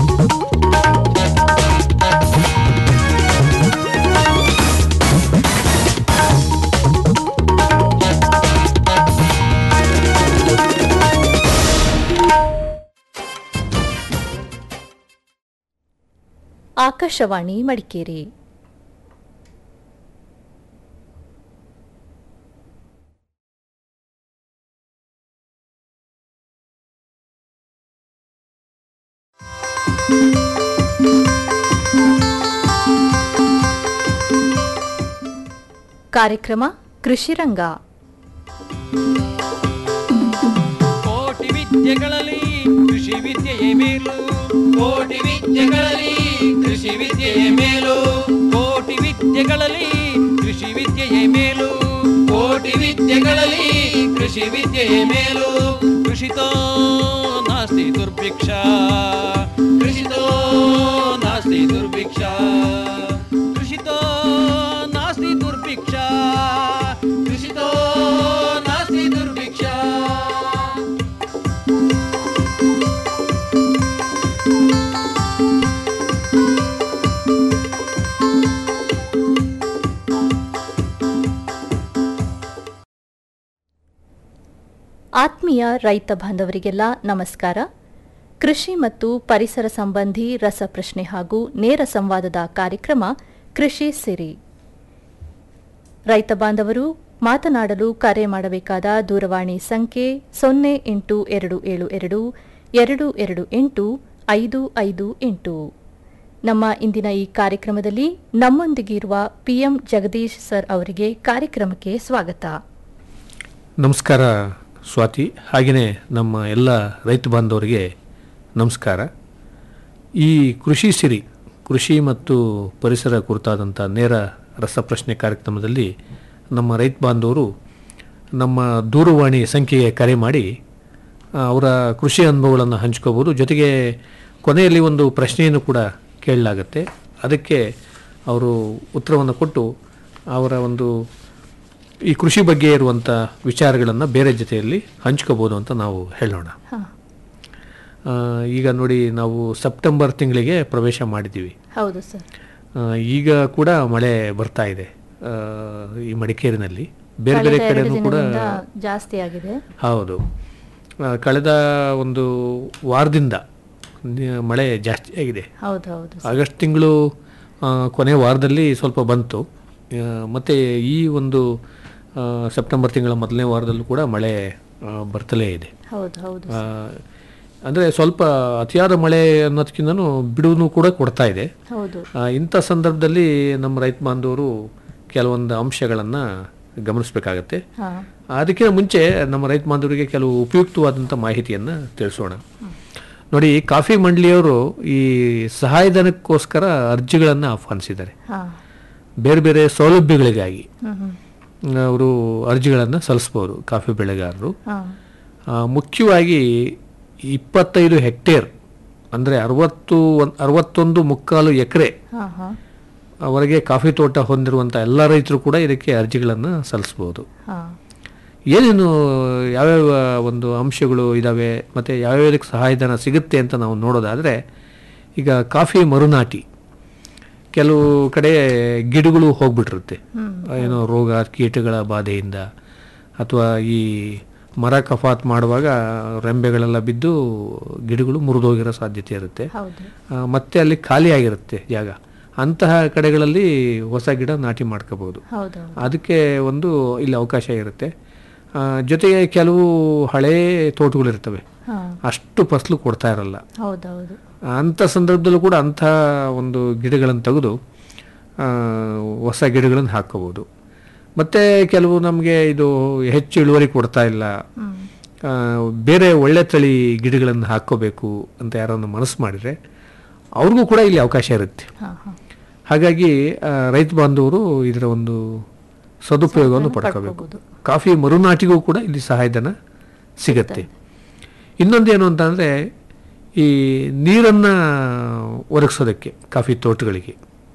ಆಕಾಶವಾಣಿ ಮಡಿಕೇರಿ ಕಾರ್ಯಕ್ರಮ ಕೃಷಿರಂಗ ಕೋಟಿ ವಿದ್ಯೆಗಳಲ್ಲಿ ಕೃಷಿ ವಿದ್ಯೆಯೇ ಮೇಲು ಕೋಟಿ ವಿದ್ಯೆಗಳಲ್ಲಿ ಕೃಷಿ ವಿದ್ಯೆಯೇ ಮೇಲು ಕೋಟಿ ವಿದ್ಯೆಗಳಲ್ಲಿ ಕೃಷಿ ವಿದ್ಯೆಯೇ ಮೇಲು ಕೋಟಿ ವಿದ್ಯೆಗಳಲ್ಲಿ ಕೃಷಿ ವಿದ್ಯೆಯೇ ಮೇಲು ಕೃಷಿತೋ ನಾಸ್ತಿ ದುರ್ಭಿಕ್ಷ ಕೃಷಿತೋ ನಾಸ್ತಿ ದುರ್ಭಿಕ್ಷ ಕೃಷಿತೋ ನಾಸ್ತಿ ದುರ್ಭಿಕ್ಷ ಕೃಷಿತೋ ನಾಸ್ತಿ ದುರ್ಭಿಕ್ಷ ಆತ್ಮೀಯ ರೈತ ಬಾಂಧವರಿಗೆಲ್ಲ ನಮಸ್ಕಾರ ಕೃಷಿ ಮತ್ತು ಪರಿಸರ ಸಂಬಂಧಿ ರಸಪ್ರಶ್ನೆ ಹಾಗೂ ನೇರ ಸಂವಾದದ ಕಾರ್ಯಕ್ರಮ ಕೃಷಿ ಸಿರಿ ರೈತ ಬಾಂಧವರು ಮಾತನಾಡಲು ಕರೆ ಮಾಡಬೇಕಾದ ದೂರವಾಣಿ ಸಂಖ್ಯೆ ಸೊನ್ನೆ ಎಂಟು ಎರಡು ಏಳು ಎರಡು ಎರಡು ಎರಡು ಎಂಟು ಐದು ಐದು ಎಂಟು ನಮ್ಮ ಇಂದಿನ ಈ ಕಾರ್ಯಕ್ರಮದಲ್ಲಿ ನಮ್ಮೊಂದಿಗಿರುವ ಪಿಎಂ ಜಗದೀಶ್ ಸರ್ ಅವರಿಗೆ ಕಾರ್ಯಕ್ರಮಕ್ಕೆ ಸ್ವಾಗತ ನಮಸ್ಕಾರ ಸ್ವಾತಿ ಹಾಗೆಯೇ ನಮ್ಮ ಎಲ್ಲ ರೈತ ಬಾಂಧವರಿಗೆ ನಮಸ್ಕಾರ ಈ ಕೃಷಿ ಸಿರಿ ಕೃಷಿ ಮತ್ತು ಪರಿಸರ ಕುರಿತಾದಂಥ ನೇರ ರಸಪ್ರಶ್ನೆ ಕಾರ್ಯಕ್ರಮದಲ್ಲಿ ನಮ್ಮ ರೈತ ಬಾಂಧವರು ನಮ್ಮ ದೂರವಾಣಿ ಸಂಖ್ಯೆಗೆ ಕರೆ ಮಾಡಿ ಆ, ಅವರ ಕೃಷಿ ಅನುಭವಗಳನ್ನು ಹಂಚ್ಕೋಬೋದು ಜೊತೆಗೆ ಕೊನೆಯಲ್ಲಿ ಒಂದು ಪ್ರಶ್ನೆಯನ್ನು ಕೂಡ ಕೇಳಲಾಗತ್ತೆ ಅದಕ್ಕೆ ಅವರು ಉತ್ತರವನ್ನು ಕೊಟ್ಟು ಅವರ ಒಂದು ಈ ಕೃಷಿ ಬಗ್ಗೆ ಇರುವಂಥ ವಿಚಾರಗಳನ್ನು ಬೇರೆ ಜೊತೆಯಲ್ಲಿ ಹಂಚ್ಕೋಬೋದು ಅಂತ ನಾವು ಹೇಳೋಣ ಹಾಂ ಆ, ಈಗ ನೋಡಿ ನಾವು ಸೆಪ್ಟೆಂಬರ್ ತಿಂಗಳಿಗೆ ಪ್ರವೇಶ ಮಾಡಿದ್ದೀವಿ ಹೌದು ಸರ್ ಆ, ಈಗ ಕೂಡ ಮಳೆ ಬರ್ತಾ ಇದೆ ಆ, ಈ ಮಡಿಕೇರಿನಲ್ಲಿ ಬೇರೆ ಬೇರೆ ಕಳೆದ ಎರಡು ಕಡೆನೂ ಕೂಡ ದಿನದಿಂದ ಜಾಸ್ತಿ ಆಗಿದೆ ಹೌದು ಆ, ಕಳೆದ ಒಂದು ವಾರದಿಂದ ನಿ- ಮಳೆ ಜಾಸ್ತಿ ಆಗಿದೆ ಹೌದು ಹೌದು ಆಗಸ್ಟ್ ತಿಂಗಳು ಆ, ಕೊನೆ ವಾರದಲ್ಲಿ ಸ್ವಲ್ಪ ಬಂತು ಆ, ಮತ್ತೆ ಈ ಒಂದು ಆ, ಸೆಪ್ಟೆಂಬರ್ ತಿಂಗಳ ಮೊದಲನೇ ವಾರದಲ್ಲೂ ಕೂಡ ಮಳೆ ಆ, ಬರ್ತಲೇ ಇದೆ ಹೌದು ಹೌದು ಆ, ಅಂದ್ರೆ ಸ್ವಲ್ಪ ಅತಿಯಾದ ಮಳೆ ಅನ್ನೋದಕ್ಕಿಂತನೂ ಬಿಡುವು ಕೂಡ ಕೊಡ್ತಾ ಇದೆ ಹೌದು ಆ, ಇಂಥ ಸಂದರ್ಭದಲ್ಲಿ ನಮ್ಮ ರೈತ ಬಾಂಧವರು ಕೆಲವೊಂದು ಅಂಶಗಳನ್ನು ಗಮನಿಸಬೇಕಾಗತ್ತೆ ಹಾ ಅದಕ್ಕಿಂತ ಮುಂಚೆ ನಮ್ಮ ರೈತ ಬಾಂಧವರಿಗೆ ಕೆಲವು ಉಪಯುಕ್ತವಾದಂಥ ಮಾಹಿತಿಯನ್ನು ತಿಳಿಸೋಣ ನೋಡಿ ಕಾಫಿ ಮಂಡಳಿಯವರು ಈ ಸಹಾಯಧನಕ್ಕೋಸ್ಕರ ಅರ್ಜಿಗಳನ್ನು ಆಹ್ವಾನಿಸಿದ್ದಾರೆ ಹಾ ಬೇರೆ ಬೇರೆ ಸೌಲಭ್ಯಗಳಿಗಾಗಿ ಹ್ಮ್ ಹ್ಮ್ ಅವರು ಅರ್ಜಿಗಳನ್ನು ಸಲ್ಲಿಸ್ಬೋದು ಕಾಫಿ ಬೆಳೆಗಾರರು ಹಾ ಆ, ಮುಖ್ಯವಾಗಿ ಇಪ್ಪತ್ತೈದು ಹೆಕ್ಟೇರ್ ಅಂದರೆ ಅರವತ್ತು ಒಂದ್- ಅರವತ್ತೊಂದು ಮುಕ್ಕಾಲು ಎಕರೆ ಹಾ ಹಾ ಅವರಿಗೆ ಕಾಫಿ ತೋಟ ಹೊಂದಿರುವಂಥ ಎಲ್ಲ ರೈತರು ಕೂಡ ಇದಕ್ಕೆ ಅರ್ಜಿಗಳನ್ನು ಸಲ್ಲಿಸ್ಬೋದು ಹಾ ಏನೇನು ಯಾವ್ಯಾವ ಒಂದು ಅಂಶಗಳು ಇದ್ದಾವೆ ಮತ್ತು ಯಾವ್ಯಾವುದಕ್ಕೆ ಸಹಾಯಧನ ಸಿಗುತ್ತೆ ಅಂತ ನಾವು ನೋಡೋದಾದರೆ ಈಗ ಕಾಫಿ ಮರುನಾಟಿ ಕೆಲವು ಕಡೆ ಗಿಡಗಳು ಹೋಗ್ಬಿಟ್ಟಿರುತ್ತೆ ಏನೋ ರೋಗ ಕೀಟಗಳ ಬಾಧೆಯಿಂದ ಅಥವಾ ಈ ಮರ ಕಫಾತ್ ಮಾಡುವಾಗ ರೆಂಬೆಗಳೆಲ್ಲ ಬಿದ್ದು ಗಿಡಗಳು ಮುರಿದೋಗಿರೋ ಸಾಧ್ಯತೆ ಇರುತ್ತೆ ಹೌದು ಆ, ಮತ್ತೆ ಅಲ್ಲಿ ಖಾಲಿಯಾಗಿರುತ್ತೆ ಜಾಗ ಅಂತಹ ಕಡೆಗಳಲ್ಲಿ ಹೊಸ ಗಿಡ ನಾಟಿ ಮಾಡ್ಕೋಬಹುದು ಹೌದು ಅದಕ್ಕೆ ಒಂದು ಇಲ್ಲಿ ಅವಕಾಶ ಇರುತ್ತೆ ಆ, ಜೊತೆಗೆ ಕೆಲವು ಹಳೇ ತೋಟಗಳಿರ್ತವೆ ಹಾ ಅಷ್ಟು ಫಸಲು ಕೊಡ್ತಾ ಇರಲ್ಲ ಹೌದು ಹೌದು ಅಂಥ ಸಂದರ್ಭದಲ್ಲೂ ಕೂಡ ಅಂಥ ಒಂದು ಗಿಡಗಳನ್ನು ತೆಗೆದು ಆ, ಹೊಸ ಗಿಡಗಳನ್ನು ಹಾಕ್ಕೋಬೋದು ಮತ್ತು ಕೆಲವು ನಮಗೆ ಇದು ಹೆಚ್ಚು ಇಳುವರಿ ಕೊಡ್ತಾ ಇಲ್ಲ ಹ್ಮ್ ಆ, ಬೇರೆ ಒಳ್ಳೆ ತಳಿ ಗಿಡಗಳನ್ನು ಹಾಕ್ಕೋಬೇಕು ಅಂತ ಯಾರನ್ನು ಮನಸ್ಸು ಮಾಡಿದರೆ ಅವ್ರಿಗೂ ಕೂಡ ಇಲ್ಲಿ ಅವಕಾಶ ಇರುತ್ತೆ ಹಾ ಹಾ ಹಾಗಾಗಿ ಆ, ರೈತ ಬಾಂಧವರು ಇದರ ಒಂದು ಸದುಪಯೋಗವನ್ನು ಪಡ್ಕೋಬೇಕು ಕಾಫಿ ಮರುನಾಟಿಗೂ ಕೂಡ ಇಲ್ಲಿ ಸಹಾಯಧನ ಸಿಗತ್ತೆ ಇನ್ನೊಂದೇನು ಅಂತಂದರೆ ಈ ನೀರನ್ನು ಒದಗಿಸೋದಕ್ಕೆ ಕಾಫಿ ತೋಟಗಳಿಗೆ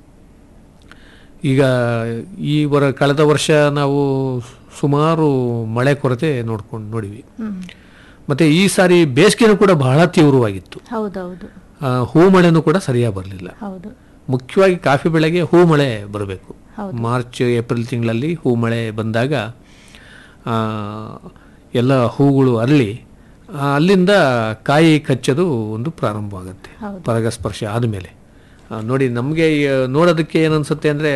ಈಗ ಈ ವರ ಕಳೆದ ವರ್ಷ ನಾವು ಸುಮಾರು ಮಳೆ ಕೊರತೆ ನೋಡ್ಕೊಂಡು ನೋಡಿವಿ ಹ್ಮ್ ಮತ್ತು ಈ ಸಾರಿ ಬೇಸಿಗೆನೂ ಕೂಡ ಬಹಳ ತೀವ್ರವಾಗಿತ್ತು ಹೌದೌದು ಆ, ಹೂ ಮಳೆನೂ ಕೂಡ ಸರಿಯಾಗಿ ಬರಲಿಲ್ಲ ಹೌದು ಮುಖ್ಯವಾಗಿ ಕಾಫಿ ಬೆಳೆಗೆ ಹೂ ಮಳೆ ಬರಬೇಕು ಹೌದು. ಮಾರ್ಚ್ ಏಪ್ರಿಲ್ ತಿಂಗಳಲ್ಲಿ ಹೂ ಮಳೆ ಬಂದಾಗ ಆ, ಎಲ್ಲ ಹೂಗಳು ಅರಳಿ ಆ, ಅಲ್ಲಿಂದ ಕಾಯಿ ಕಚ್ಚೋದು ಒಂದು ಪ್ರಾರಂಭವಾಗುತ್ತೆ ಹೌದು. ಪರಾಗಸ್ಪರ್ಶ ಆದಮೇಲೆ ನೋಡಿ ನಮಗೆ ನೋಡೋದಕ್ಕೆ ಏನನ್ಸುತ್ತೆ ಅಂದರೆ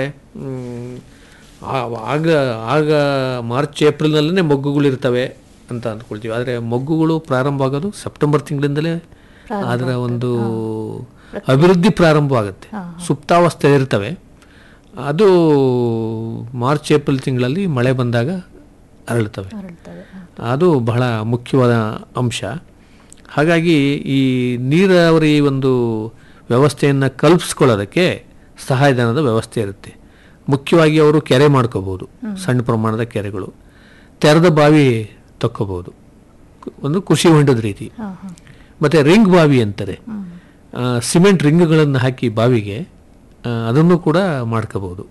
ಆಗ ಆಗ ಮಾರ್ಚ್ ಏಪ್ರಿಲ್ನಲ್ಲೇ ಮೊಗ್ಗುಗಳಿರ್ತವೆ ಅಂತ ಅಂದ್ಕೊಳ್ತೀವಿ ಆದರೆ ಮೊಗ್ಗುಗಳು ಪ್ರಾರಂಭ ಆಗೋದು ಸೆಪ್ಟೆಂಬರ್ ತಿಂಗಳಿಂದಲೇ ಅದರ ಒಂದು ಅಭಿವೃದ್ಧಿ ಪ್ರಾರಂಭ ಆಗುತ್ತೆ ಸುಪ್ತಾವಸ್ಥೆ ಇರ್ತವೆ ಅದು ಮಾರ್ಚ್ ಏಪ್ರಿಲ್ ತಿಂಗಳಲ್ಲಿ ಮಳೆ ಬಂದಾಗ ಅರಳುತ್ತವೆ ಅರಳ್ತವೆ ಅದು ಬಹಳ ಮುಖ್ಯವಾದ ಅಂಶ ಹಾಗಾಗಿ ಈ ನೀರಾವರಿ ಒಂದು ವ್ಯವಸ್ಥೆಯನ್ನು ಕಲ್ಪಿಸ್ಕೊಳ್ಳೋದಕ್ಕೆ ಸಹಾಯಧನದ ವ್ಯವಸ್ಥೆ ಇರುತ್ತೆ ಮುಖ್ಯವಾಗಿ ಅವರು ಕೆರೆ ಮಾಡ್ಕೋಬೋದು ಸಣ್ಣ ಪ್ರಮಾಣದ ಕೆರೆಗಳು ತೆರೆದ ಬಾವಿ ತಕ್ಕೋಬೋದು ಒಂದು ಕೃಷಿ ಹೊಂಡದ ರೀತಿ ಹಾಂ ಹಾಂ ಮತ್ತು ರಿಂಗ್ ಬಾವಿ ಅಂತಾರೆ ಆ, ಸಿಮೆಂಟ್ ರಿಂಗ್ಗಳನ್ನು ಹಾಕಿ ಬಾವಿಗೆ ಆ, ಅದನ್ನು ಕೂಡ ಮಾಡ್ಕೋಬೋದು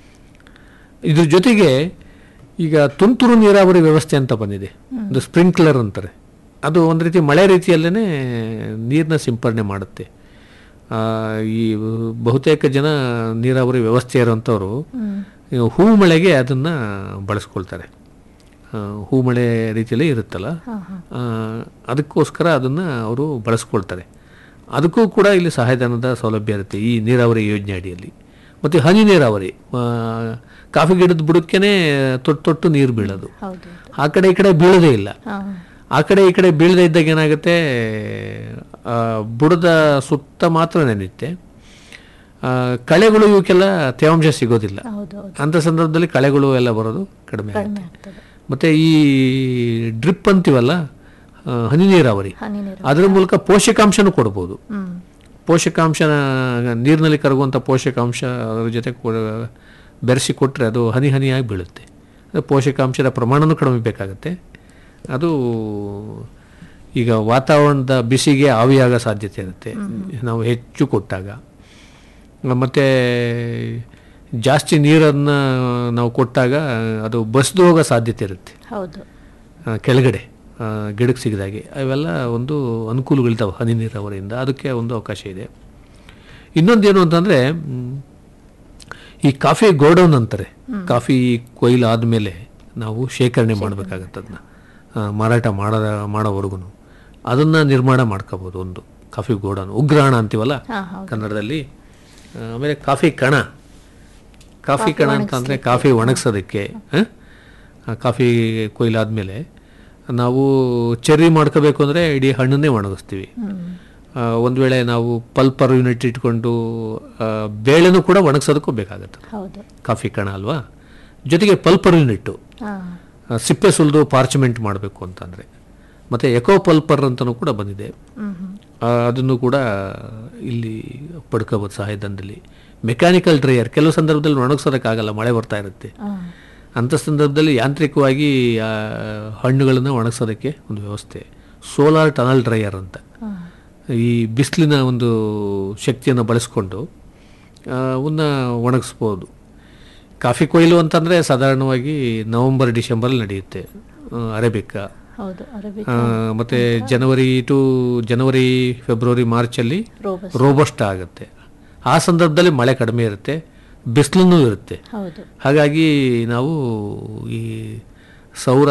ಇದ್ರ ಜೊತೆಗೆ ಈಗ ತುಂತುರು ನೀರಾವರಿ ವ್ಯವಸ್ಥೆ ಅಂತ ಬಂದಿದೆ ಒಂದು ಸ್ಪ್ರಿಂಕ್ಲರ್ ಅಂತಾರೆ ಅದು ಒಂದು ರೀತಿ ಮಳೆ ರೀತಿಯಲ್ಲೇ ನೀರನ್ನ ಸಿಂಪರಣೆ ಮಾಡುತ್ತೆ ಆ, ಈ ಬಹುತೇಕ ಜನ ನೀರಾವರಿ ವ್ಯವಸ್ಥೆ ಇರೋಂಥವ್ರು ಈ ಹೂ ಮಳೆಗೆ ಅದನ್ನು ಬಳಸ್ಕೊಳ್ತಾರೆ ಆ, ಹೂ ಮಳೆ ರೀತಿಯಲ್ಲೇ ಇರುತ್ತಲ್ಲ ಆ, ಅದಕ್ಕೋಸ್ಕರ ಅದನ್ನು ಅವರು ಬಳಸ್ಕೊಳ್ತಾರೆ ಅದಕ್ಕೂ ಕೂಡ ಇಲ್ಲಿ ಸಹಾಯಧನದ ಸೌಲಭ್ಯ ಇರುತ್ತೆ ಈ ನೀರಾವರಿ ಯೋಜನೆ ಅಡಿಯಲ್ಲಿ ಮತ್ತು ಹನಿ ನೀರಾವರಿ ಆ, ಕಾಫಿ ಗಿಡದ ಬುಡಕ್ಕೇನೆ ತೊಟ್ಟು ತೊಟ್ಟು ನೀರು ಬೀಳೋದು ಹೌದು ಆ ಕಡೆ ಈ ಕಡೆ ಬೀಳೋದೇ ಇಲ್ಲ ಹಾಂ ಆ ಕಡೆ ಈ ಕಡೆ ಬೀಳದೇ ಇದ್ದಾಗ ಏನಾಗುತ್ತೆ ಆ, ಬುಡದ ಸುತ್ತ ಮಾತ್ರ ನೆನೆಯುತ್ತೆ ಆ, ಕಳೆಗಳು ಇವಕ್ಕೆಲ್ಲ ತೇವಾಂಶ ಸಿಗೋದಿಲ್ಲ ಹೌದು ಹೌದು ಅಂಥ ಸಂದರ್ಭದಲ್ಲಿ ಕಳೆಗಳು ಎಲ್ಲ ಬರೋದು ಕಡಿಮೆ ಆಗುತ್ತೆ ಕಡಿಮೆ ಆಗ್ತದೆ ಮತ್ತು ಈ ಡ್ರಿಪ್ ಅಂತೀವಲ್ಲ ಆ, ಹನಿ ನೀರಾವರಿ ಹನಿ ನೀರು ಅದರ ಮೂಲಕ ಪೋಷಕಾಂಶನೂ ಕೊಡ್ಬೋದು ಹ್ಮ್ ಪೋಷಕಾಂಶನ ನೀರಿನಲ್ಲಿ ಕರಗುವಂಥ ಪೋಷಕಾಂಶ ಅದರ ಜೊತೆ ಕೊ- ಬೆರೆಸಿ ಕೊಟ್ಟರೆ ಅದು ಹನಿ ಹನಿಯಾಗಿ ಬೀಳುತ್ತೆ ಅದು ಪೋಷಕಾಂಶದ ಪ್ರಮಾಣನೂ ಕಡಿಮೆ ಬೇಕಾಗುತ್ತೆ ಅದು ಈಗ ವಾತಾವರಣದ ಬಿಸಿಗೆ ಆವಿಯಾಗೋ ಸಾಧ್ಯತೆ ಇರುತ್ತೆ ನಾವು ಹೆಚ್ಚು ಕೊಟ್ಟಾಗ ಮತ್ತು ಜಾಸ್ತಿ ನೀರನ್ನು ನಾವು ಕೊಟ್ಟಾಗ ಅದು ಬಸ್ದು ಹೋಗೋ ಸಾಧ್ಯತೆ ಇರುತ್ತೆ ಹೌದು ಆ, ಕೆಳಗಡೆ ಆ, ಗಿಡಕ್ಕೆ ಸಿಗದಾಗೆ ಅವೆಲ್ಲ ಒಂದು ಅನುಕೂಲಗಳಿದ್ದಾವೆ ಹನಿ ನೀರಾವರಿಯಿಂದ ಅದಕ್ಕೆ ಒಂದು ಅವಕಾಶ ಇದೆ ಇನ್ನೊಂದೇನು ಅಂತಂದರೆ ಈ ಕಾಫಿ ಗೋಡೌನ್ ಅಂತಾರೆ ಕಾಫಿ ಕೊಯ್ಲು ಆದಮೇಲೆ ನಾವು ಶೇಖರಣೆ ಮಾಡಬೇಕಾಗತ್ತೆ ಅದನ್ನ ಆ, ಮಾರಾಟ ಮಾಡೋದ ಮಾಡೋವರೆಗೂ ಅದನ್ನು ನಿರ್ಮಾಣ ಮಾಡ್ಕೋಬೋದು ಒಂದು ಕಾಫಿ ಗೋಡೌನ್ ಉಗ್ರಾಣ ಅಂತೀವಲ್ಲ ಹಾಂ ಹೌದು ಕನ್ನಡದಲ್ಲಿ ಆ, ಆಮೇಲೆ ಕಾಫಿ ಕಣ ಕಾಫಿ ಕಣ ಅಂತ ಅಂದರೆ ಕಾಫಿ ಒಣಗಿಸೋದಕ್ಕೆ ಆ? ಆ, ಕಾಫಿ ಕೊಯ್ಲಾದ್ಮೇಲೆ ನಾವು ಚೆರ್ರಿ ಮಾಡ್ಕೋಬೇಕು ಅಂದರೆ ಇಡೀ ಹಣ್ಣನ್ನೇ ಒಣಗಿಸ್ತೀವಿ ಆ, ಒಂದು ವೇಳೆ ನಾವು ಪಲ್ಪರ್ ಯೂನಿಟ್ ಇಟ್ಕೊಂಡು ಆ, ಬೇಳೆನೂ ಕೂಡ ಒಣಗಿಸೋದಕ್ಕೂ ಬೇಕಾಗತ್ತೆ ಹೌದು ಕಾಫಿ ಕಣ ಅಲ್ವಾ ಜೊತೆಗೆ ಪಲ್ಪರ್ ಯೂನಿಟ್ಟು ಹಾಂ ಆ, ಸಿಪ್ಪೆ ಸುಲಿದು ಪಾರ್ಚಮೆಂಟ್ ಮಾಡಬೇಕು ಅಂತಂದರೆ ಮತ್ತು ಎಕೋ ಪಲ್ಪರ್ ಅಂತಲೂ ಕೂಡ ಬಂದಿದೆ ಹ್ಮ್ ಹ್ಮ್ ಆ, ಅದನ್ನು ಕೂಡ ಇಲ್ಲಿ ಪಡ್ಕೋಬೋದು ಸಹಾಯಧನದಲ್ಲಿ ಮೆಕ್ಯಾನಿಕಲ್ ಡ್ರೈಯರ್ ಕೆಲವು ಸಂದರ್ಭದಲ್ಲಿ ಒಣಗಿಸೋದಕ್ಕಾಗಲ್ಲ ಮಳೆ ಬರ್ತಾ ಇರುತ್ತೆ ಹಾಂ ಅಂಥ ಸಂದರ್ಭದಲ್ಲಿ ಯಾಂತ್ರಿಕವಾಗಿ ಆ, ಹಣ್ಣುಗಳನ್ನು ಒಣಗಿಸೋದಕ್ಕೆ ಒಂದು ವ್ಯವಸ್ಥೆ ಸೋಲಾರ್ ಟನಲ್ ಡ್ರೈಯರ್ ಅಂತ ಹಾಂ ಈ ಬಿಸಿಲಿನ ಒಂದು ಶಕ್ತಿಯನ್ನು ಬಳಸ್ಕೊಂಡು ಅವನ್ನ ಒಣಗಿಸ್ಬೋದು ಕಾಫಿ ಕೊಯ್ಲು ಅಂತಂದರೆ ಸಾಧಾರಣವಾಗಿ ನವಂಬರ್ ಡಿಸೆಂಬರಲ್ಲಿ ನಡೆಯುತ್ತೆ ಆ, ಅರೇಬಿಕಾ ಹೌದು ಅರೇಬಿಕ್ ಆ, ಮತ್ತೆ ಜನವರಿ ಟು ಜನವರಿ ಫೆಬ್ರವರಿ ಮಾರ್ಚಲ್ಲಿ ರೋಬಸ್ ರೋಬಸ್ಟ್ ಆಗುತ್ತೆ ಆ ಸಂದರ್ಭದಲ್ಲಿ ಮಳೆ ಕಡಿಮೆ ಇರುತ್ತೆ ಬಿಸಿಲೂ ಇರುತ್ತೆ ಹೌದು ಹಾಗಾಗಿ ನಾವು ಈ ಸೌರ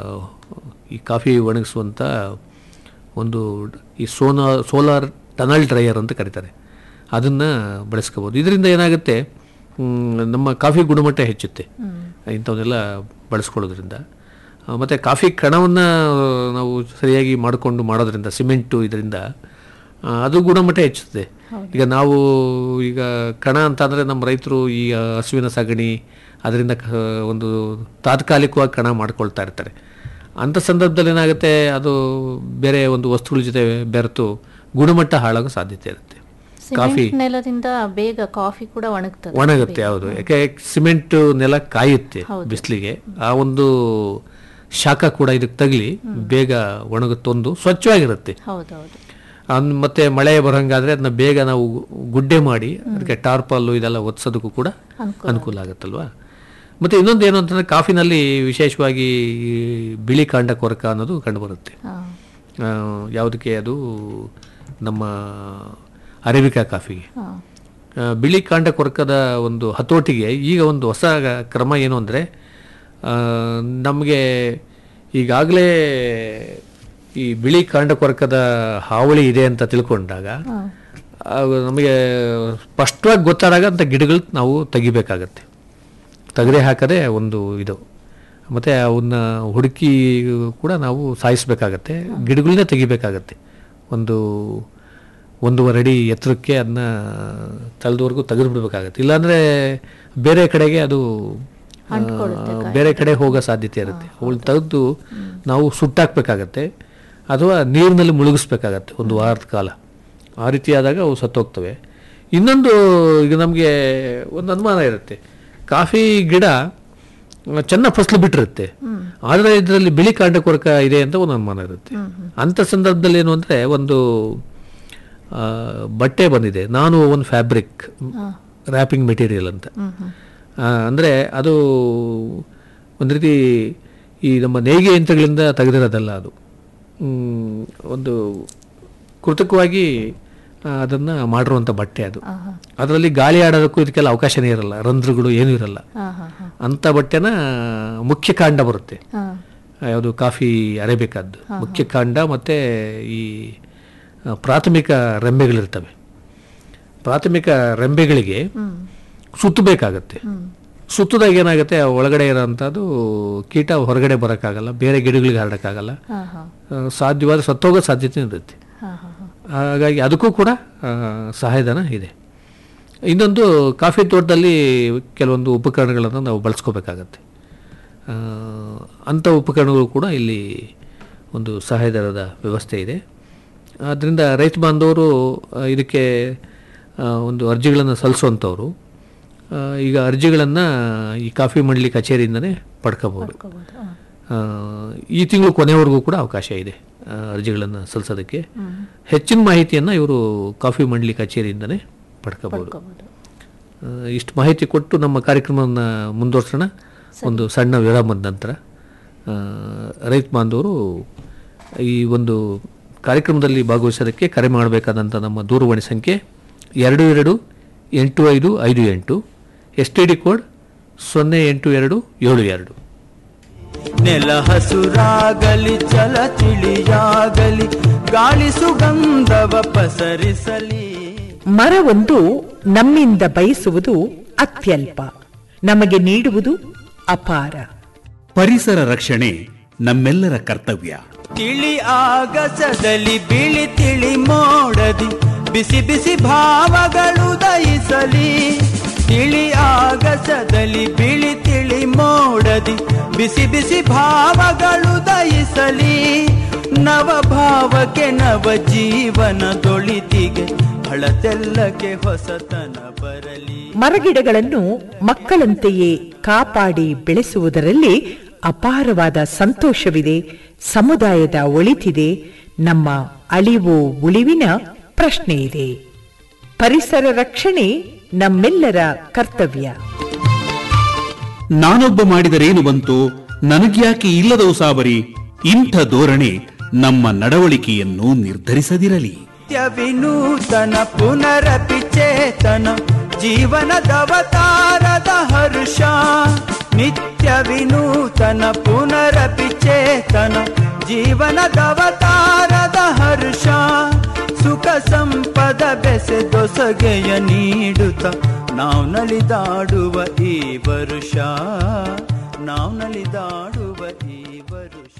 ಈ ಕಾಫಿ ಒಣಗಿಸುವಂಥ ಒಂದು ಈ ಸೋನಾ ಸೋಲಾರ್ ಟನಲ್ ಡ್ರೈಯರ್ ಅಂತ ಕರೀತಾರೆ ಅದನ್ನು ಬಳಸ್ಕೋಬೋದು ಇದರಿಂದ ಏನಾಗುತ್ತೆ ಮ್, ನಮ್ಮ ಕಾಫಿ ಗುಣಮಟ್ಟ ಹೆಚ್ಚುತ್ತೆ ಇಂಥವನ್ನೆಲ್ಲ ಬಳಸ್ಕೊಳ್ಳೋದ್ರಿಂದ ಮತ್ತು ಕಾಫಿ ಕಣವನ್ನು ನಾವು ಸರಿಯಾಗಿ ಮಾಡಿಕೊಂಡು ಮಾಡೋದ್ರಿಂದ ಸಿಮೆಂಟು ಇದರಿಂದ ಆ, ಅದು ಗುಣಮಟ್ಟ ಹೆಚ್ಚುತ್ತೆ ಈಗ ನಾವು ಈಗ ಕಣ ಅಂತಂದರೆ ನಮ್ಮ ರೈತರು ಈ ಹಸುವಿನ ಸಗಣಿ ಅದರಿಂದ ಕ- ಒಂದು ತಾತ್ಕಾಲಿಕವಾಗಿ ಕಣ ಮಾಡ್ಕೊಳ್ತಾ ಇರ್ತಾರೆ ಅಂಥ ಸಂದರ್ಭದಲ್ಲಿ ಏನಾಗುತ್ತೆ ಅದು ಬೇರೆ ಒಂದು ವಸ್ತುಗಳ ಜೊತೆ ಬೆರೆತು ಗುಣಮಟ್ಟ ಹಾಳಾಗೋ ಸಾಧ್ಯತೆ ಇರುತ್ತೆ ಕಾಫಿ ಸಿಮೆಂಟ್ ನೆಲದಿಂದ ಬೇಗ ಕಾಫಿ ಕೂಡ ಒಣಗ್ತದೆ ಒಣಗುತ್ತೆ ಹೌದು ಯಾಕೆ ಸಿಮೆಂಟ್ ನೆಲ ಕಾಯುತ್ತೆ ಬಿಸಿಲಿಗೆ ಆ ಒಂದು ಶಾಖ ಕೂಡ ಇದಕ್ಕೆ ತಗಲಿ ಬೇಗ ಒಣಗುತ್ತೊಂದು ಸ್ವಚ್ಛವಾಗಿರುತ್ತೆ ಹೌದೌದು ಅನ್ ಮತ್ತೆ ಮಳೆ ಬರೋಂಗಾದ್ರೆ ಅದನ್ನ ಬೇಗ ನಾವು ಗುಡ್ಡೆ ಮಾಡಿ ಅದಕ್ಕೆ ಟಾರ್ಪಲ್ಲು ಇದೆಲ್ಲ ಒತ್ಸೋದಕ್ಕೂ ಕೂಡ ಅನುಕೂಲ. ಅನುಕೂಲ ಆಗುತ್ತಲ್ವಾ ಮತ್ತೆ ಇನ್ನೊಂದು ಏನು ಅಂತಂದ್ರೆ ಕಾಫಿನಲ್ಲಿ ವಿಶೇಷವಾಗಿ ಈ ಬಿಳಿ ಕಾಂಡ ಕೊರಕ ಅನ್ನೋದು ಕಂಡುಬರುತ್ತೆ ಹಾಂ ಆ, ಯಾವುದಕ್ಕೆ ಅದು ನಮ್ಮ ಅರೇಬಿಕಾ ಕಾಫಿಗೆ ಹಾ. ಆ, ಬಿಳಿ ಕಾಂಡ ಕೊರಕದ ಒಂದು ಹತೋಟಿಗೆ ಈಗ ಒಂದು ಹೊಸ ಕ್ರಮ ಏನು ಅಂದರೆ ನಮಗೆ ಈಗಾಗಲೇ ಈ ಬಿಳಿ ಕಾಂಡ ಕೊರಕದ ಹಾವಳಿ ಇದೆ ಅಂತ ತಿಳ್ಕೊಂಡಾಗ ಆಗ ನಮಗೆ ಸ್ಪಷ್ಟವಾಗಿ ಗೊತ್ತಾದಾಗ ಅಂತ ಗಿಡಗಳು ನಾವು ತೆಗಿಬೇಕಾಗತ್ತೆ ತೆಗೆದೇ ಹಾಕದೆ ಒಂದು ಇದು ಮತ್ತು ಅವನ್ನ ಹುಡುಕಿ ಕೂಡ ನಾವು ಸಾಯಿಸಬೇಕಾಗತ್ತೆ ಗಿಡಗಳನ್ನೇ ತೆಗಿಬೇಕಾಗತ್ತೆ ಒಂದು ಒಂದೂವರೆ ಅಡಿ ಎತ್ತರಕ್ಕೆ ಅದನ್ನ ತಲೆದವರೆಗೂ ತೆಗೆದು ಬಿಡಬೇಕಾಗತ್ತೆ ಇಲ್ಲಾಂದರೆ ಬೇರೆ ಕಡೆಗೆ ಅದು ಆ, ಬೇರೆ ಕಡೆ ಹೋಗೋ ಸಾಧ್ಯತೆ ಇರುತ್ತೆ ಅವಳು ತೆಗೆದು ನಾವು ಸುಟ್ಟಾಕ್ಬೇಕಾಗತ್ತೆ ಅಥವಾ ನೀರಿನಲ್ಲಿ ಮುಳುಗಿಸ್ಬೇಕಾಗತ್ತೆ ಒಂದು ವಾರದ ಕಾಲ ಆ ರೀತಿ ಆದಾಗ ಅವು ಸತ್ತೋಗ್ತವೆ ಇನ್ನೊಂದು ಈಗ ನಮಗೆ ಒಂದು ಅನುಮಾನ ಇರುತ್ತೆ ಕಾಫಿ ಗಿಡ ಚೆನ್ನಾಗಿ ಫಸಲು ಬಿಟ್ಟಿರುತ್ತೆ ಆದರೆ ಇದರಲ್ಲಿ ಬಿಳಿ ಕಾಂಡ ಕೊರಕ ಇದೆ ಅಂತ ಒಂದು ಅನುಮಾನ ಇರುತ್ತೆ ಅಂಥ ಸಂದರ್ಭದಲ್ಲಿ ಏನು ಅಂದರೆ ಒಂದು ಆ, ಬಟ್ಟೆ ಬಂದಿದೆ ನಾನು ಒಂದು ಫ್ಯಾಬ್ರಿಕ್ ರ್ಯಾಪಿಂಗ್ ಮೆಟೀರಿಯಲ್ ಅಂತ ಆ, ಅಂದ್ರೆ ಅದು ಒಂದು ರೀತಿ ಈ ನಮ್ಮ ನೇಯ್ಗೆ ಯಂತ್ರಗಳಿಂದ ತೆಗೆದಿರೋದಲ್ಲ ಅದು ಮ್, ಒಂದು ಕೃತಕವಾಗಿ ಆ, ಅದನ್ನ ಮಾಡಿರುವಂಥ ಬಟ್ಟೆ ಅದು ಅದರಲ್ಲಿ ಗಾಳಿ ಆಡೋದಕ್ಕೂ ಇದಕ್ಕೆಲ್ಲ ಅವಕಾಶನೇ ಇರಲ್ಲ ರಂಧ್ರಗಳು ಏನೂ ಇರಲ್ಲ ಹಾ, ಹಾ, ಹಾ. ಅಂಥ ಬಟ್ಟೆನ ಮುಖ್ಯ ಕಾಂಡ ಬರುತ್ತೆ ಹಾ. ಯಾವುದು ಕಾಫಿ ಅರೇಬೇಕಾದ್ದು ಮುಖ್ಯ ಕಾಂಡ ಮತ್ತು ಈ ಆ, ಪ್ರಾಥಮಿಕ ರೆಂಬೆಗಳಿರ್ತವೆ ಪ್ರಾಥಮಿಕ ರೆಂಬೆಗಳಿಗೆ ಸುತ್ತಬೇಕಾಗತ್ತೆ ಸುತ್ತದಾಗ ಏನಾಗುತ್ತೆ ಆ ಒಳಗಡೆ ಇರೋಂಥದ್ದು ಕೀಟ ಹೊರಗಡೆ ಬರೋಕ್ಕಾಗಲ್ಲ ಬೇರೆ ಗಿಡಗಳಿಗೆ ಹರಡೋಕ್ಕಾಗಲ್ಲ ಹಾ, ಹಾ. ಆ, ಸಾಧ್ಯವಾದ ಸತ್ತೋಗೋ ಸಾಧ್ಯತೆ ಇರುತ್ತೆ ಹಾ, ಹಾ, ಹಾ. ಹಾಗಾಗಿ ಅದಕ್ಕೂ ಕೂಡ ಆ, ಸಹಾಯಧನ ಇದೆ ಇನ್ನೊಂದು ಕಾಫಿ ತೋಟದಲ್ಲಿ ಕೆಲವೊಂದು ಉಪಕರಣಗಳನ್ನು ನಾವು ಬಳಸ್ಕೋಬೇಕಾಗತ್ತೆ ಆ, ಅಂಥ ಉಪಕರಣಗಳು ಕೂಡ ಇಲ್ಲಿ ಒಂದು ಸಹಾಯಧನದ ವ್ಯವಸ್ಥೆ ಇದೆ ಆದ್ದರಿಂದ ರೈತ ಬಾಂಧವರು ಆ, ಇದಕ್ಕೆ ಆ, ಒಂದು ಅರ್ಜಿಗಳನ್ನು ಸಲ್ಲಿಸುವಂಥವ್ರು ಆ, ಈಗ ಅರ್ಜಿಗಳನ್ನು ಈ ಕಾಫಿ ಮಂಡಳಿ ಕಚೇರಿಯಿಂದನೇ ಪಡ್ಕೋಬೋದು ಪಡ್ಕೋಬೋದು. ಹಾ. ಆ, ಈ ತಿಂಗಳು ಕೊನೆವರೆಗೂ ಕೂಡ ಅವಕಾಶ ಇದೆ ಆ, ಅರ್ಜಿಗಳನ್ನು ಸಲ್ಲಿಸೋದಕ್ಕೆ ಹೆಚ್ಚಿನ ಮಾಹಿತಿಯನ್ನು ಇವರು ಕಾಫಿ ಮಂಡಳಿ ಕಚೇರಿಯಿಂದನೇ ಪಡ್ಕೋಬೋದು ಪಡ್ಕೋಬೋದು. ಆ, ಇಷ್ಟು ಮಾಹಿತಿ ಕೊಟ್ಟು ನಮ್ಮ ಕಾರ್ಯಕ್ರಮವನ್ನು ಮುಂದುವರ್ಸೋಣ ಒಂದು ಸಣ್ಣ ವಿರಾಮದ ನಂತರ ಆ, ರೈತ ಬಾಂಧವರು ಈ ಒಂದು ಕಾರ್ಯಕ್ರಮದಲ್ಲಿ ಭಾಗವಹಿಸೋದಕ್ಕೆ ಕರೆ ಮಾಡಬೇಕಾದಂಥ ನಮ್ಮ ದೂರವಾಣಿ ಸಂಖ್ಯೆ ಎರಡು ಎರಡು ಎಂಟು ಐದು ಐದು ಎಂಟು ಎಸ್ ಟಿ ಡಿ ಕೋಡ್ ಸೊನ್ನೆ ಎಂಟು ಎರಡು ಏಳು ಎರಡು ನೆಲ ಹಸುರಾಗಲಿ ಜಲ ತಿಳಿಯಾಗಲಿ ಗಾಳಿ ಸುಗಂಧವ ಪಸರಿಸಲಿ ಮರವೊಂದು ನಮ್ಮಿಂದ ಬಯಸುವುದು ಅತ್ಯಲ್ಪ ನಮಗೆ ನೀಡುವುದು ಅಪಾರ ಪರಿಸರ ರಕ್ಷಣೆ ನಮ್ಮೆಲ್ಲರ ಕರ್ತವ್ಯ ತಿಳಿ ಆಗಸದಲ್ಲಿ ಬಿಳಿ ತಿಳಿ ಮೋಡದಿ ಬಿಸಿ ಬಿಸಿ ಭಾವಗಳು ದಯಿಸಲಿ ತಿಳಿ ಆಗಸದಲ್ಲಿ ಬಿಳಿ ತಿಳಿ ಮೋಡದಿ ಬಿಸಿ ಬಿಸಿ ಭಾವಗಳು ದಯಿಸಲಿ ನವ ಭಾವಕ್ಕೆ ನವ ಜೀವನದೊಳಿತಿಗೆ ಹಳತೆಲ್ಲಕ್ಕೆ ಹೊಸತನ ಬರಲಿ ಮರಗಿಡಗಳನ್ನು ಮಕ್ಕಳಂತೆಯೇ ಕಾಪಾಡಿ ಬೆಳೆಸುವುದರಲ್ಲಿ ಅಪಾರವಾದ ಸಂತೋಷವಿದೆ ಸಮುದಾಯದ ಒಳಿತಿದೆ ನಮ್ಮ ಅಳಿವು ಉಳಿವಿನ ಪ್ರಶ್ನೆ ಇದೆ ಪರಿಸರ ರಕ್ಷಣೆ ನಮ್ಮೆಲ್ಲರ ಕರ್ತವ್ಯ ನಾನೊಬ್ಬ ಮಾಡಿದರೇನು ಬಂತು ನನಗ್ಯಾಕೆ ಇಲ್ಲದ ಉಸಾಬರಿ ಇಂಥ ಧೋರಣೆ ನಮ್ಮ ನಡವಳಿಕೆಯನ್ನು ನಿರ್ಧರಿಸದಿರಲಿ ನಿತ್ಯ ವಿನೂತನ ಪುನರಪಿ ಚೇತನ ಜೀವನದವತಾರದ ಹರ್ಷ ನಿತ್ಯ ವಿನೂತನ ಪುನರಪಿ ಚೇತನ ಜೀವನದವತಾರದ ಹರ್ಷ ಸುಖ ಸಂಪದ ಬೆಸೆ ದೊಸಗೆಯ ನೀಡುತ್ತ ನಾವು ನಲಿದಾಡುವ ಈ ವರುಷ ನಾವು ನಲಿದಾಡುವ ಈ ವರುಷ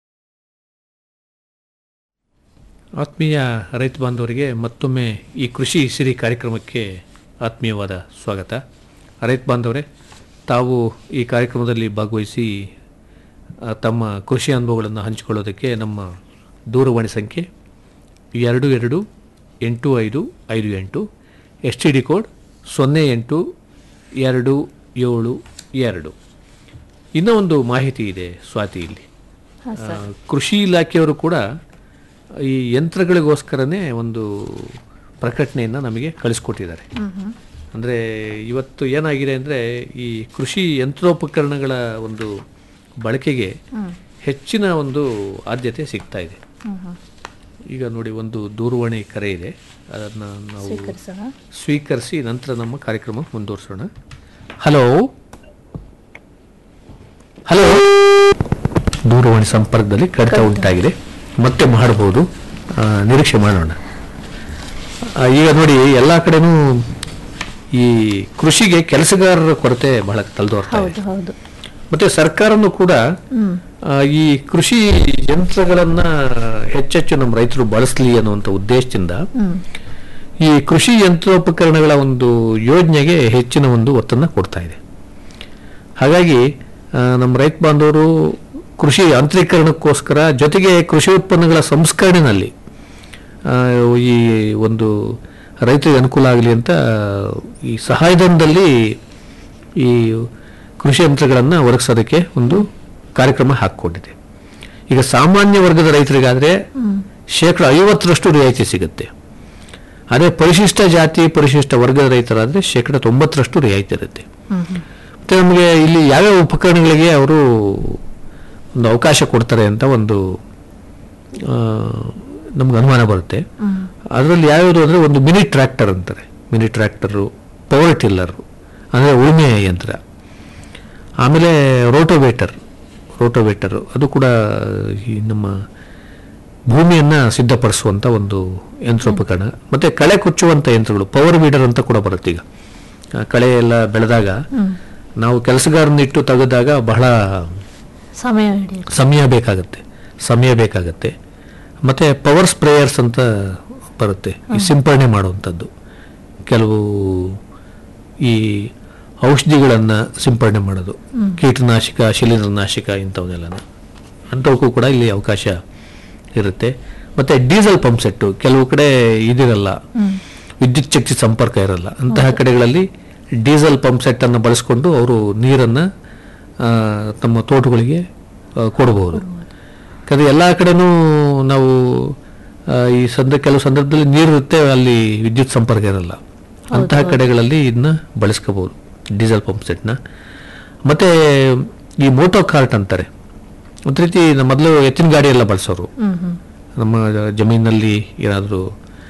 ಆತ್ಮೀಯ ರೈತ ಬಾಂಧವರಿಗೆ ಮತ್ತೊಮ್ಮೆ ಈ ಕೃಷಿ ಸಿರಿ ಕಾರ್ಯಕ್ರಮಕ್ಕೆ ಆತ್ಮೀಯವಾದ ಸ್ವಾಗತ ರೈತ ಬಾಂಧವರೇ ತಾವು ಈ ಕಾರ್ಯಕ್ರಮದಲ್ಲಿ ಭಾಗವಹಿಸಿ ಆ, ತಮ್ಮ ಕೃಷಿ ಅನುಭವಗಳನ್ನು ಹಂಚಿಕೊಳ್ಳೋದಕ್ಕೆ ನಮ್ಮ ದೂರವಾಣಿ ಸಂಖ್ಯೆ ಎರಡು ಎರಡು ಎಂಟು ಐದು ಐದು ಎಂಟು ಎಸ್ ಟಿ ಡಿ ಕೋಡ್ ಸೊನ್ನೆ ಎಂಟು ಎರಡು ಏಳು ಎರಡು ಇನ್ನೂ ಒಂದು ಮಾಹಿತಿ ಇದೆ ಸ್ವಾತಿ ಇಲ್ಲಿ ಆ, ಕೃಷಿ ಇಲಾಖೆಯವರು ಕೂಡ ಈ ಯಂತ್ರಗಳಿಗೋಸ್ಕರನೇ ಒಂದು ಪ್ರಕಟಣೆಯನ್ನು ನಮಗೆ ಕಳಿಸ್ಕೊಟ್ಟಿದ್ದಾರೆ ಅಂದರೆ ಇವತ್ತು ಏನಾಗಿದೆ ಅಂದರೆ ಈ ಕೃಷಿ ಯಂತ್ರೋಪಕರಣಗಳ ಒಂದು ಬಳಕೆಗೆ ಹೆಚ್ಚಿನ ಒಂದು ಆದ್ಯತೆ ಸಿಗ್ತಾ ಇದೆ ಈಗ ನೋಡಿ ಒಂದು ದೂರವಾಣಿ ಕರೆ ಇದೆ ಅದನ್ನು ನಾವು ಸ್ವೀಕರಿಸೋಣ ಸ್ವೀಕರಿಸಿ ನಂತರ ನಮ್ಮ ಕಾರ್ಯಕ್ರಮ ಮುಂದುವರಿಸೋಣ ಹಲೋ ಹಲೋ ದೂರವಾಣಿ ಸಂಪರ್ಕದಲ್ಲಿ ಕಡಿತ ಉಂಟಾಗಿದೆ ಮತ್ತೆ ಮಾಡಬಹುದು ಆ, ನಿರೀಕ್ಷೆ ಮಾಡೋಣ ಆ, ಈಗ ನೋಡಿ ಎಲ್ಲ ಕಡೆನೂ ಈ ಕೃಷಿಗೆ ಕೆಲಸಗಾರರ ಕೊರತೆ ಬಹಳ ತಲೆದೋರ್ತಾ ಇದೆ ಹೌದು ಹೌದು ಮತ್ತೆ ಸರ್ಕಾರನು ಕೂಡ ಆ, ಈ ಕೃಷಿ ಯಂತ್ರಗಳನ್ನ ಹೆಚ್ಚೆಚ್ಚು ನಮ್ಮ ರೈತರು ಬಳಸಲಿ ಅನ್ನುವಂಥ ಉದ್ದೇಶದಿಂದ ಈ ಕೃಷಿ ಯಂತ್ರೋಪಕರಣಗಳ ಒಂದು ಯೋಜನೆಗೆ ಹೆಚ್ಚಿನ ಒಂದು ಒತ್ತನ್ನು ಕೊಡ್ತಾ ಇದೆ ಹಾಗಾಗಿ ಆ, ನಮ್ಮ ರೈತ ಬಾಂಧವರು ಕೃಷಿ ಯಾಂತ್ರೀಕರಣಕ್ಕೋಸ್ಕರ ಜೊತೆಗೆ ಕೃಷಿ ಉತ್ಪನ್ನಗಳ ಸಂಸ್ಕರಣೆಯಲ್ಲಿ ಆ, ಈ ಒಂದು ರೈತರಿಗೆ ಅನುಕೂಲ ಆಗಲಿ ಅಂತ ಈ ಸಹಾಯಧನದಲ್ಲಿ ಈ ಕೃಷಿ ಯಂತ್ರಗಳನ್ನು ಒದಗಿಸೋದಕ್ಕೆ ಒಂದು ಕಾರ್ಯಕ್ರಮ ಹಾಕಿಕೊಂಡಿದೆ ಈಗ ಸಾಮಾನ್ಯ ವರ್ಗದ ರೈತರಿಗಾದರೆ ಶೇಕಡ ಐವತ್ತರಷ್ಟು ರಿಯಾಯಿತಿ ಸಿಗುತ್ತೆ ಅದೇ ಪರಿಶಿಷ್ಟ ಜಾತಿ ಪರಿಶಿಷ್ಟ ವರ್ಗದ ರೈತರಾದರೆ ಶೇಕಡ ತೊಂಬತ್ತರಷ್ಟು ರಿಯಾಯಿತಿ ಇರುತ್ತೆ ಮತ್ತೆ ನಮಗೆ ಇಲ್ಲಿ ಯಾವ್ಯಾವ ಉಪಕರಣಗಳಿಗೆ ಅವರು ಒಂದು ಅವಕಾಶ ಕೊಡ್ತಾರೆ ಅಂತ ಒಂದು ಆ, ನಮ್ಗೆ ಅನುಮಾನ ಬರುತ್ತೆ ಅದರಲ್ಲಿ ಯಾವ್ಯಾವುದು ಅಂದರೆ ಒಂದು ಮಿನಿ ಟ್ರ್ಯಾಕ್ಟರ್ ಅಂತಾರೆ ಮಿನಿ ಟ್ರ್ಯಾಕ್ಟರು ಪವರ್ ಟಿಲ್ಲರ್ ಅಂದರೆ ಉಳುಮೆ ಯಂತ್ರ ಆಮೇಲೆ ರೋಟೋವೇಟರ್ ರೋಟೋವೇಟರ್ ಅದು ಕೂಡ ಈ ನಮ್ಮ ಭೂಮಿಯನ್ನು ಸಿದ್ಧಪಡಿಸುವಂಥ ಒಂದು ಯಂತ್ರೋಪಕರಣ ಮತ್ತು ಕಳೆ ಕುಚ್ಚುವಂಥ ಯಂತ್ರಗಳು ಪವರ್ ವೀಡರ್ ಅಂತ ಕೂಡ ಬರುತ್ತೆ ಈಗ ಆ, ಕಳೆ ಎಲ್ಲ ಬೆಳೆದಾಗ ನಾವು ಕೆಲಸಗಾರನ್ನ ಇಟ್ಟು ತೆಗೆದಾಗ ಬಹಳ ಸಮಯ ಹಿಡಿಯುತ್ತೆ ಸಮಯ ಬೇಕಾಗತ್ತೆ ಸಮಯ ಬೇಕಾಗತ್ತೆ ಮತ್ತು ಪವರ್ ಸ್ಪ್ರೇಯರ್ಸ್ ಅಂತ ಬರುತ್ತೆ ಈ ಸಿಂಪರಣೆ ಮಾಡುವಂಥದ್ದು ಕೆಲವು ಈ ಔಷಧಿಗಳನ್ನು ಸಿಂಪರಣೆ ಮಾಡೋದು ಕೀಟನಾಶಕ ಶಿಲೀಂಧ್ರನಾಶಕ ಇಂಥವನ್ನೆಲ್ಲ ಅಂಥವಕ್ಕೂ ಕೂಡ ಇಲ್ಲಿ ಅವಕಾಶ ಇರುತ್ತೆ ಮತ್ತು ಡೀಸೆಲ್ ಪಂಪ್ ಸೆಟ್ಟು ಕೆಲವು ಕಡೆ ಇದಿರಲ್ಲ ವಿದ್ಯುತ್ ಶಕ್ತಿ ಸಂಪರ್ಕ ಇರಲ್ಲ ಅಂತಹ ಕಡೆಗಳಲ್ಲಿ ಡೀಸೆಲ್ ಪಂಪ್ ಸೆಟ್ಟನ್ನು ಬಳಸ್ಕೊಂಡು ಅವರು ನೀರನ್ನು ತಮ್ಮ ತೋಟಗಳಿಗೆ ಆ, ಕೊಡಬಹುದು ಯಾಕಂದರೆ ಎಲ್ಲ ಕಡೆನೂ ನಾವು ಆ, ಈ ಸಂದ ಕೆಲವು ಸಂದರ್ಭದಲ್ಲಿ ನೀರಿರುತ್ತೆ ಅಲ್ಲಿ ವಿದ್ಯುತ್ ಸಂಪರ್ಕ ಇರಲ್ಲ ಅಂತಹ ಕಡೆಗಳಲ್ಲಿ ಇದನ್ನ ಬಳಸ್ಕೋಬಹುದು ಡೀಸೆಲ್ ಪಂಪ್ ಸೆಟ್ನ ಮತ್ತು ಈ ಮೋಟೋ ಕಾರ್ಟ್ ಅಂತಾರೆ ಒಂದು ರೀತಿ ನಮ್ಮ ಮೊದಲು ಎತ್ತಿನ ಗಾಡಿ ಎಲ್ಲ ಬಳಸೋರು ನಮ್ಮ ಜಮೀನಲ್ಲಿ ಏನಾದರೂ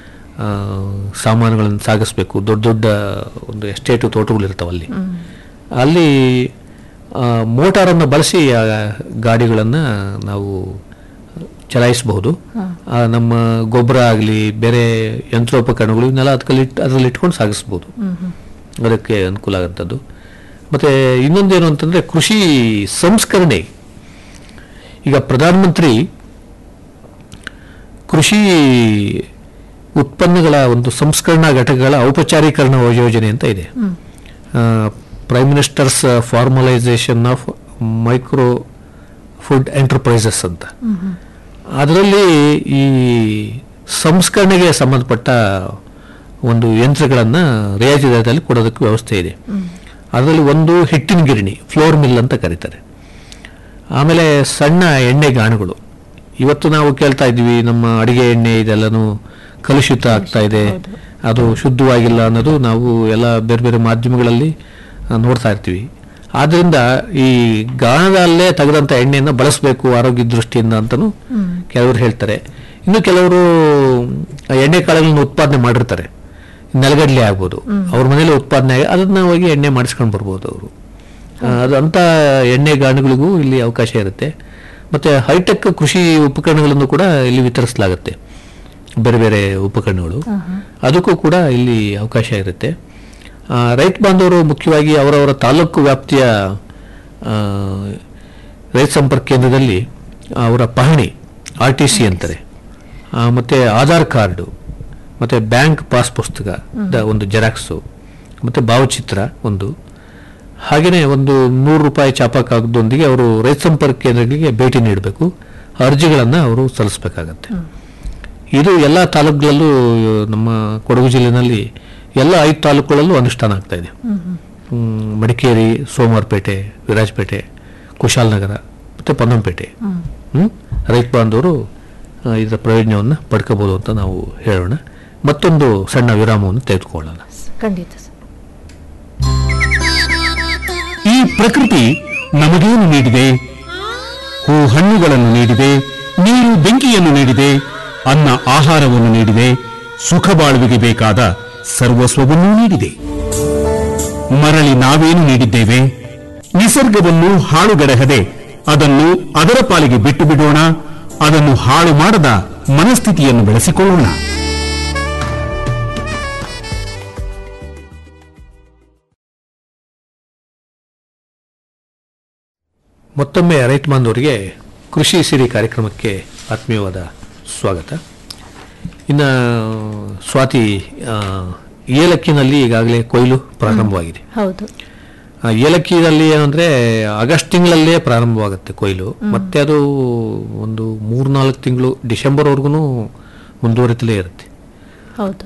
ಸಾಮಾನುಗಳನ್ನು ಸಾಗಿಸ್ಬೇಕು ದೊಡ್ಡ ದೊಡ್ಡ ಒಂದು ಎಸ್ಟೇಟು ತೋಟಗಳು ಇರ್ತಾವಲ್ಲಿ ಅಲ್ಲಿ ಆ, ಮೋಟಾರನ್ನು ಬಳಸಿ ಆ ಗಾಡಿಗಳನ್ನು ನಾವು ಚಲಾಯಿಸಬಹುದು ಆ, ನಮ್ಮ ಗೊಬ್ಬರ ಆಗಲಿ ಬೇರೆ ಯಂತ್ರೋಪಕರಣಗಳು ಇವನ್ನೆಲ್ಲ ಅದರಲ್ಲಿ ಅದರಲ್ಲಿ ಇಟ್ಕೊಂಡು ಸಾಗಿಸ್ಬೋದು ಅದಕ್ಕೆ ಅನುಕೂಲ ಆಗುವಂಥದ್ದು ಮತ್ತು ಇನ್ನೊಂದೇನು ಅಂತಂದರೆ ಕೃಷಿ ಸಂಸ್ಕರಣೆ ಈಗ ಪ್ರಧಾನಮಂತ್ರಿ ಕೃಷಿ ಉತ್ಪನ್ನಗಳ ಒಂದು ಸಂಸ್ಕರಣಾ ಘಟಕಗಳ ಔಪಚಾರೀಕರಣ ಯೋಜನೆ ಅಂತ ಇದೆ prime minister's formalisation of micro food enterprises ಅಂತ ಅದರಲ್ಲಿ ಈ ಸಂಸ್ಕರಣೆಗೆ ಸಂಬಂಧಪಟ್ಟ ಒಂದು ಯಂತ್ರಗಳನ್ನು ರಿಯಾಯಿತಿ ದರದಲ್ಲಿ ಕೊಡೋದಕ್ಕೆ ವ್ಯವಸ್ಥೆ ಇದೆ ಅದರಲ್ಲಿ ಒಂದು ಹಿಟ್ಟಿನ ಗಿರಣಿ ಫ್ಲೋರ್ ಮಿಲ್ ಅಂತ ಕರೀತಾರೆ ಆಮೇಲೆ ಸಣ್ಣ ಎಣ್ಣೆ ಗಾಣಗಳು ಇವತ್ತು ನಾವು ಕೇಳ್ತಾ ಇದ್ವಿ ನಮ್ಮ ಅಡಿಗೆ ಎಣ್ಣೆ ಇದೆಲ್ಲನೂ ಕಲುಷಿತ ಆಗ್ತಾ ಇದೆ ಅದು ಶುದ್ಧವಾಗಿಲ್ಲ ಅನ್ನೋದು ನಾವು ಎಲ್ಲ ಬೇರೆ ಬೇರೆ ಮಾಧ್ಯಮಗಳಲ್ಲಿ ಆ, ನೋಡ್ತಾ ಇರ್ತೀವಿ ಆದ್ದರಿಂದ ಈ ಗಾಣದಲ್ಲೇ ತೆಗೆದಂಥ ಎಣ್ಣೆಯನ್ನು ಬಳಸಬೇಕು ಆರೋಗ್ಯ ದೃಷ್ಟಿಯಿಂದ ಅಂತಲೂ ಕೆಲವರು ಹೇಳ್ತಾರೆ ಇನ್ನು ಕೆಲವರು ಆ ಎಣ್ಣೆ ಕಾಳುಗಳನ್ನು ಉತ್ಪಾದನೆ ಮಾಡಿರ್ತಾರೆ ನೆಲಗಡಲೆ ಆಗ್ಬೋದು ಅವ್ರ ಮನೇಲಿ ಉತ್ಪಾದನೆ ಆಗಿ ಅದನ್ನ ಹೋಗಿ ಎಣ್ಣೆ ಮಾಡಿಸ್ಕೊಂಡು ಬರ್ಬೋದು ಅವರು ಅದು ಅಂಥ ಎಣ್ಣೆ ಗಾಣಗಳಿಗೂ ಇಲ್ಲಿ ಅವಕಾಶ ಇರುತ್ತೆ ಮತ್ತು ಹೈಟೆಕ್ ಕೃಷಿ ಉಪಕರಣಗಳನ್ನು ಕೂಡ ಇಲ್ಲಿ ವಿತರಿಸಲಾಗುತ್ತೆ ಬೇರೆ ಬೇರೆ ಉಪಕರಣಗಳು ಅದಕ್ಕೂ ಕೂಡ ಇಲ್ಲಿ ಅವಕಾಶ ಇರುತ್ತೆ ಆ, ರೈತ ಬಾಂಧವರು ಮುಖ್ಯವಾಗಿ ಅವರವರ ತಾಲೂಕು ವ್ಯಾಪ್ತಿಯ ಆ, ರೈತ ಸಂಪರ್ಕ ಕೇಂದ್ರದಲ್ಲಿ ಅವರ ಪಹಣಿ ಆರ್ ಟಿ ಸಿ ಅಂತಾರೆ ಆ, ಮತ್ತೆ ಆಧಾರ್ ಕಾರ್ಡು ಮತ್ತು ಬ್ಯಾಂಕ್ ಪಾಸ್ ಪುಸ್ತಕ ದ ಒಂದು ಜೆರಾಕ್ಸು ಮತ್ತು ಭಾವಚಿತ್ರ ಒಂದು ಹಾಗೆಯೇ ಒಂದು ನೂರು ರೂಪಾಯಿ ಚಾಪ ಕಾಗದದೊಂದಿಗೆ ಅವರು ರೈತ ಸಂಪರ್ಕ ಕೇಂದ್ರಗಳಿಗೆ ಭೇಟಿ ನೀಡಬೇಕು ಅರ್ಜಿಗಳನ್ನು ಅವರು ಸಲ್ಲಿಸಬೇಕಾಗತ್ತೆ ಇದು ಎಲ್ಲ ತಾಲೂಕುಗಳಲ್ಲೂ ನಮ್ಮ ಕೊಡಗು ಜಿಲ್ಲೆನಲ್ಲಿ ಎಲ್ಲ ಐದು ತಾಲೂಕುಗಳಲ್ಲೂ ಅನುಷ್ಠಾನ ಆಗ್ತಾ ಇದೆ ಹ್ಮ್, ಮಡಿಕೇರಿ ಸೋಮವಾರಪೇಟೆ ವಿರಾಜಪೇಟೆ ಕುಶಾಲನಗರ ಮತ್ತು ಪೊನ್ನಂಪೇಟೆ ಹ್ಮ್? ರೈತ ಬಾಂಧವರು ಆ, ಇದರ ಪ್ರಯೋಜನವನ್ನು ಪಡ್ಕೋಬೋದು ಅಂತ ನಾವು ಹೇಳೋಣ ಮತ್ತೊಂದು ಸಣ್ಣ ವಿರಾಮವನ್ನು ತೆಗೆದುಕೊಳ್ಳೋಣ ಖಂಡಿತ ಸರ್ ಈ ಪ್ರಕೃತಿ ನಮಗೇನು ನೀಡಿದೆ ಹೂ ಹಣ್ಣುಗಳನ್ನು ನೀಡಿದೆ ನೀರು ಬೆಂಕಿಯನ್ನು ನೀಡಿದೆ ಅನ್ನ ಆಹಾರವನ್ನು ನೀಡಿದೆ ಸುಖ ಬಾಳುವಿಗೆ ಬೇಕಾದ ಸರ್ವಸ್ವವನ್ನೂ ನೀಡಿದೆ ಮರಳಿ ನಾವೇನು ನೀಡಿದ್ದೇವೆ ನಿಸರ್ಗವನ್ನು ಹಾಳುಗಡಹದೆ ಅದನ್ನು ಅದರ ಪಾಲಿಗೆ ಬಿಟ್ಟು ಬಿಡೋಣ ಅದನ್ನು ಹಾಳು ಮಾಡದ ಮನಸ್ಥಿತಿಯನ್ನು ಬೆಳೆಸಿಕೊಳ್ಳೋಣ ಮತ್ತೊಮ್ಮೆ ರೈತ ಬಾಂಧವರಿಗೆ ಕೃಷಿ ಸಿರಿ ಕಾರ್ಯಕ್ರಮಕ್ಕೆ ಆತ್ಮೀಯವಾದ ಸ್ವಾಗತ ಇನ್ನು ಸ್ವಾತಿ ಆ, ಏಲಕ್ಕಿನಲ್ಲಿ ಈಗಾಗಲೇ ಕೊಯ್ಲು ಪ್ರಾರಂಭವಾಗಿದೆ ಹೌದು ಆ, ಏಲಕ್ಕಿನಲ್ಲಿ ಏನಂದ್ರೆ ಆಗಸ್ಟ್ ತಿಂಗಳಲ್ಲೇ ಪ್ರಾರಂಭವಾಗುತ್ತೆ ಕೊಯ್ಲು ಮತ್ತೆ ಅದು ಒಂದು ಮೂರ್ನಾಲ್ಕು ತಿಂಗಳು ಡಿಸೆಂಬರ್ವರೆಗೂ ಮುಂದುವರಿತಲೇ ಇರುತ್ತೆ ಹೌದು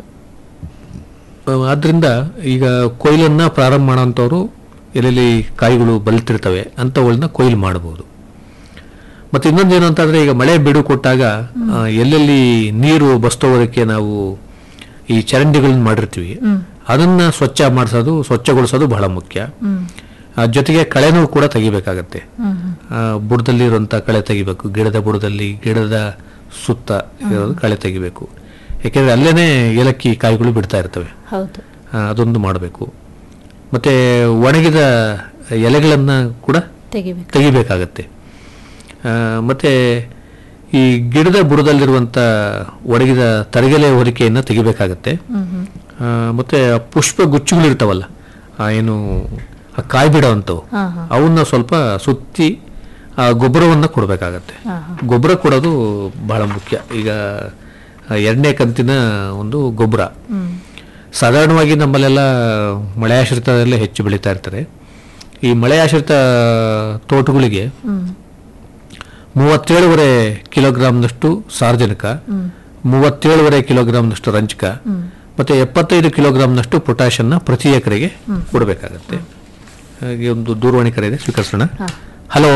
ಆದ್ದರಿಂದ ಈಗ ಕೊಯ್ಲನ್ನ ಪ್ರಾರಂಭ ಮಾಡೋಂಥವ್ರು ಎಲ್ಲೆಲ್ಲಿ ಕಾಯಿಗಳು ಬಲ್ತಿರ್ತವೆ ಅಂಥವುಗಳನ್ನ ಕೊಯ್ಲು ಮಾಡಬಹುದು ಮತ್ತು ಇನ್ನೊಂದು ಏನು ಅಂತಂದ್ರೆ ಈಗ ಮಳೆ ಬಿಡು ಕೊಟ್ಟಾಗ ಆ, ಎಲ್ಲೆಲ್ಲಿ ನೀರು ಬಸ್ತೋಗೋದಕ್ಕೆ ನಾವು ಈ ಚರಂಡಿಗಳನ್ನ ಮಾಡಿರ್ತೀವಿ ಅದನ್ನ ಸ್ವಚ್ಛ ಮಾಡಿಸೋದು ಸ್ವಚ್ಛಗೊಳಿಸೋದು ಬಹಳ ಮುಖ್ಯ ಆ, ಜೊತೆಗೆ ಕಳೆನೂ ಕೂಡ ತೆಗಿಬೇಕಾಗತ್ತೆ ಆ, ಬುಡದಲ್ಲಿರುವಂಥ ಕಳೆ ತೆಗಿಬೇಕು ಗಿಡದ ಬುಡದಲ್ಲಿ ಗಿಡದ ಸುತ್ತ ಇರೋದು ಕಳೆ ತೆಗಿಬೇಕು ಯಾಕೆಂದ್ರೆ ಅಲ್ಲೇನೆ ಏಲಕ್ಕಿ ಕಾಯಿಗಳು ಬಿಡ್ತಾ ಇರ್ತವೆ ಹೌದು ಆ, ಅದೊಂದು ಮಾಡಬೇಕು ಮತ್ತೆ ಒಣಗಿದ ಎಲೆಗಳನ್ನು ಕೂಡ ತೆಗಿಬೇಕು ತೆಗಿಬೇಕಾಗತ್ತೆ ಆ, ಮತ್ತೆ ಈ ಗಿಡದ ಬುಡದಲ್ಲಿರುವಂಥ ಒಣಗಿದ ತರಗೆಲೆ ಹೊರಿಕೆಯನ್ನು ತೆಗಿಬೇಕಾಗತ್ತೆ ಆ, ಮತ್ತೆ ಆ ಪುಷ್ಪ ಗುಚ್ಚುಗಳಿರ್ತಾವಲ್ಲ ಆ ಏನು ಆ ಕಾಯಿ ಬಿಡೋವಂಥವು ಹಾ ಹಾ ಅವನ್ನ ಸ್ವಲ್ಪ ಸುತ್ತಿ ಆ ಗೊಬ್ಬರವನ್ನು ಕೊಡಬೇಕಾಗತ್ತೆ ಹಾ ಹಾ ಗೊಬ್ಬರ ಕೊಡೋದು ಬಹಳ ಮುಖ್ಯ ಈಗ ಆ, ಎರಡನೇ ಕಂತಿನ ಒಂದು ಗೊಬ್ಬರ ಹ್ಮ್ ಸಾಧಾರಣವಾಗಿ ನಮ್ಮಲ್ಲೆಲ್ಲ ಮಳೆಯಾಶ್ರಿತದಲ್ಲೇ ಹೆಚ್ಚು ಬೆಳೀತಾ ಇರ್ತಾರೆ ಈ ಮಳೆಯಾಶ್ರಿತ ತೋಟಗಳಿಗೆ ಹ್ಮ್ ಮೂವತ್ತೇಳುವರೆ ಕಿಲೋಗ್ರಾಮ್ನಷ್ಟು ಸಾರ್ವಜನಿಕ ಮೂವತ್ತೇಳುವರೆ ಕಿಲೋಗ್ರಾಮ್ನಷ್ಟು ರಂಜಕ ಮತ್ತೆ ಎಪ್ಪತ್ತೈದು ಕಿಲೋಗ್ರಾಮ್ನಷ್ಟು ಪೊಟ್ಯಾಷನ್ನ ಪ್ರತಿ ಎಕರೆಗೆ ಕೊಡಬೇಕಾಗತ್ತೆ ಹಾಗೆ ಒಂದು ದೂರವಾಣಿ ಕರೆ ಇದೆ ಸ್ವೀಕರಿಸೋಣ ಹಾ. ಹಲೋ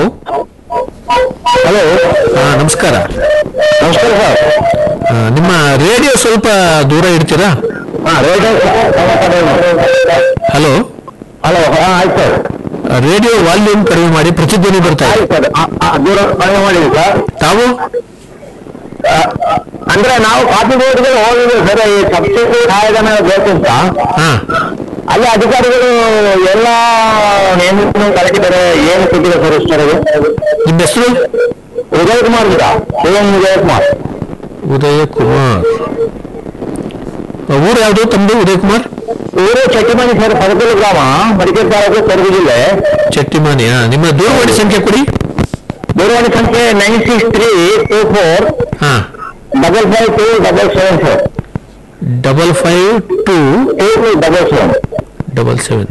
ಹಲೋ ಹಾ ನಮಸ್ಕಾರ ನಮಸ್ಕಾರ ಸರ್ ಆ, ನಿಮ್ಮ ರೇಡಿಯೋ ಸ್ವಲ್ಪ ದೂರ ಇಡ್ತೀರಾ ಹಾ ರೇಡಿಯೋ ಹಲೋ ಹಲೋ ಹಾ ಆಯ್ತು ಸರ್ ರೇಡಿಯೋ ವಾಲ್ಯೂಮ್ ಕಡಿಮೆ ಮಾಡಿ ಪ್ರತಿಧ್ವನಿ ಬರ್ತಾ ಇದೆ ಆಯ್ತು ಸರ್ ಆ, ಆ, ದೂರ ಕಡಿಮೆ ಮಾಡಿದ್ವಿ ಸರ್ ತಾವು ಆ, ಅಂದ್ರೆ ನಾವು ಕಾಫಿ ಬೋರ್ಡ್ಗಳು ಹೋಗಿದ್ವಿ ಸರ್ ಈ ಸಬ್ಸಿಡಿ ಸಹಾಯಧನ ಬೇಕು ಅಂತ ಹಾ ಅಲ್ಲಿ ಅಧಿಕಾರಿಗಳು ಎಲ್ಲ ನೇಮಕ ಕರೆಕ್ಟಿದ್ದಾರೆ ಏನು ಕೊಟ್ಟಿದೆ ಸರ್ ಇಷ್ಟವರೆಗೆ ನಿಮ್ಮ ಹೆಸರು ಉದಯ್ ಕುಮಾರ್ ಅಂತ ಎಂ ಉದಯ್ ಕುಮಾರ್ ಉದಯ ಕುಮಾರ್ ಊರು ಯಾವುದು ತಮ್ಮದು ಉದಯ್ ಕುಮಾರ್ ಊರು ಚಟ್ಟಿಮಣಿ ಸರ್ ಪರಕಲ್ ಗ್ರಾಮ ಮಡಿಕೇರಿ ತಾಲೂಕು ಕೊಡಗು ಜಿಲ್ಲೆ ಚಟ್ಟಿಮಾನಿ ಹಾ ನಿಮ್ಮ ದೂರವಾಣಿ ಸಂಖ್ಯೆ ಕೊಡಿ ದೂರವಾಣಿ ಸಂಖ್ಯೆ nine six three two four ಹಾ double five two double seven four double five two two double seven double seven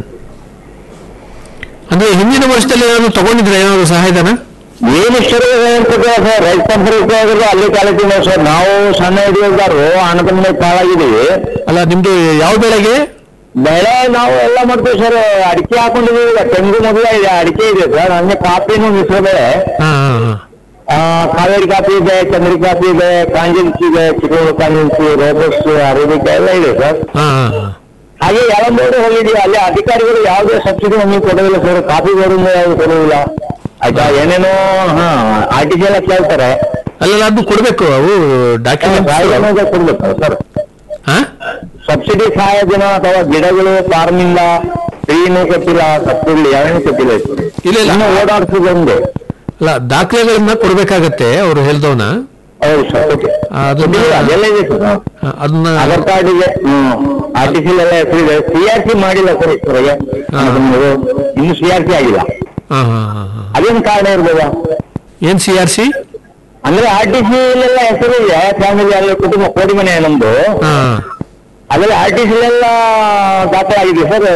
ಅಂದ್ರೆ ಹಿಂದಿನ ವರ್ಷದಲ್ಲಿ ಏನಾದ್ರು ತಗೊಂಡಿದ್ರೆ ಏನಾದ್ರು ಸಹಾಯಧನ ಏನು ಹೇಳ್ತಿದ್ರೆ ಸರ್ ರೈತ ಸಂಪರ್ಕ ಅಲ್ಲಿ ಕಾಲೇಜಿನ ಸರ್ ನಾವು ಸಣ್ಣ ಹಿಡಿಯೋದಾರು ಹಣದ ಮನೆ ಕಾಲಾಗಿದ್ದೀವಿ ಅಲ್ಲ ನಿಮ್ದು ಯಾವ ಬೆಳೆಗೆ ಬೆಳೆ ನಾವು ಎಲ್ಲ ಮಾಡ್ತೀವಿ ಸರ್ ಅಡಿಕೆ ಹಾಕೊಂಡಿದ್ದೀವಿ ಈಗ ತೆಂಗು ಮೊದಲ ಇದೆ ಅಡಿಕೆ ಇದೆ ಸರ್ ಹಂಗೆ ಕಾಫಿನೂ ಮಿಶ್ರ ಬೆಳೆ ಹಾ ಹಾ ಹಾ ಆ, ಕಾವೇರಿ ಕಾಫಿ ಇದೆ ಚಂದ್ರಿ ಕಾಫಿ ಇದೆ ಕಾಂಜಿನ್ಸಿ ಇದೆ ಚಿಕ್ಕಮಗಳೂರು ಕಾಂಜಿನ್ಸಿ ರೋಬಸ್ ಅರೇಬಿಕ ಎಲ್ಲ ಇದೆ ಸರ್ ಹಾ ಹಾ ಹಾ ಹಾಗೆ ಯಳಂಬೋಡು ಹೋಗಿದೀವಿ ಅಲ್ಲಿ ಅಧಿಕಾರಿಗಳು ಯಾವುದೇ ಸಬ್ಸಿಡಿ ನಮಗೆ ಕೊಡೋದಿಲ್ಲ ಸರ್ ಕಾಫಿ ಬೋರ್ಡಿಂದ ಯಾವುದು ಕೊಡೋದಿಲ್ಲ ಆಯ್ತಾ ಏನೇನೋ ಹಾ ಆರ್ ಟಿ ಸಿ ಎಲ್ಲ ಕೇಳ್ತಾರೆ ಅಲ್ಲಲ್ಲ ಅದು ಕೊಡ್ಬೇಕು ಅವು ಡಾಕ್ಯುಮೆಂಟ್ ಸಹಾಯಧನ ಕೊಡ್ಬೇಕು ಸರ್ ಹಾ ಸಬ್ಸಿಡಿ ಸಹಾಯಧನ ಅಥವಾ ಗಿಡಗಳು ಫಾರ್ಮಿಂದ ಫ್ರೀನೂ ಕೊಟ್ಟಿಲ್ಲ ಸಬ್ಸಿಡಿ ಯಾವೇನು ಕೊಟ್ಟಿಲ್ಲ ಸರ್ ಇಲ್ಲ ಇಲ್ಲ ಇನ್ನು ಓಡಾಡ್ಸೋದೊಂದು ಅಲ್ಲ ದಾಖಲೆಗಳನ್ನ ಕೊಡ್ಬೇಕಾಗತ್ತೆ ಅವ್ರು ಹೇಳ್ದವನ ಹೌದು ಸರ್ ಅದನ್ನ ಅದೆಲ್ಲ ಇದೆ ಸರ್ ಆ, ಅದನ್ನ ಆಧಾರ್ ಕಾರ್ಡ್ ಇದೆ ಆರ್ ಟಿ ಸಿ ಎಲ್ಲ ಹೆಸರಿದೆ ಸಿ ಆರ್ ಸಿ ಮಾಡಿಲ್ಲ ಸರ್ ಇಷ್ಟವರೆಗೆ ಹಾ. ಇನ್ನು ಸಿ ಆರ್ ಸಿ ಆಗಿಲ್ಲ ಹಾ ಹಾ ಹಾ ಹಾ ಅದೇನು ಕಾರಣ ಇರ್ಬೋದಾ ಏನ್ ಸಿ ಆರ್ ಸಿ ಅಂದ್ರೆ ಆರ್ ಟಿ ಸಿ ಎಲ್ಲ ಹೆಸರು ಇದೆ ಫ್ಯಾಮಿಲಿ ಅಲ್ಲಿ ಕುಟುಂಬ ಕೋಡಿ ಮನೆ ನಮ್ದು ಹಾ ಅದ್ರಲ್ಲಿ ಆರ್ ಟಿ ಸಿ ಎಲ್ಲ ದಾಖಲಾಗಿದೆ ಸರ್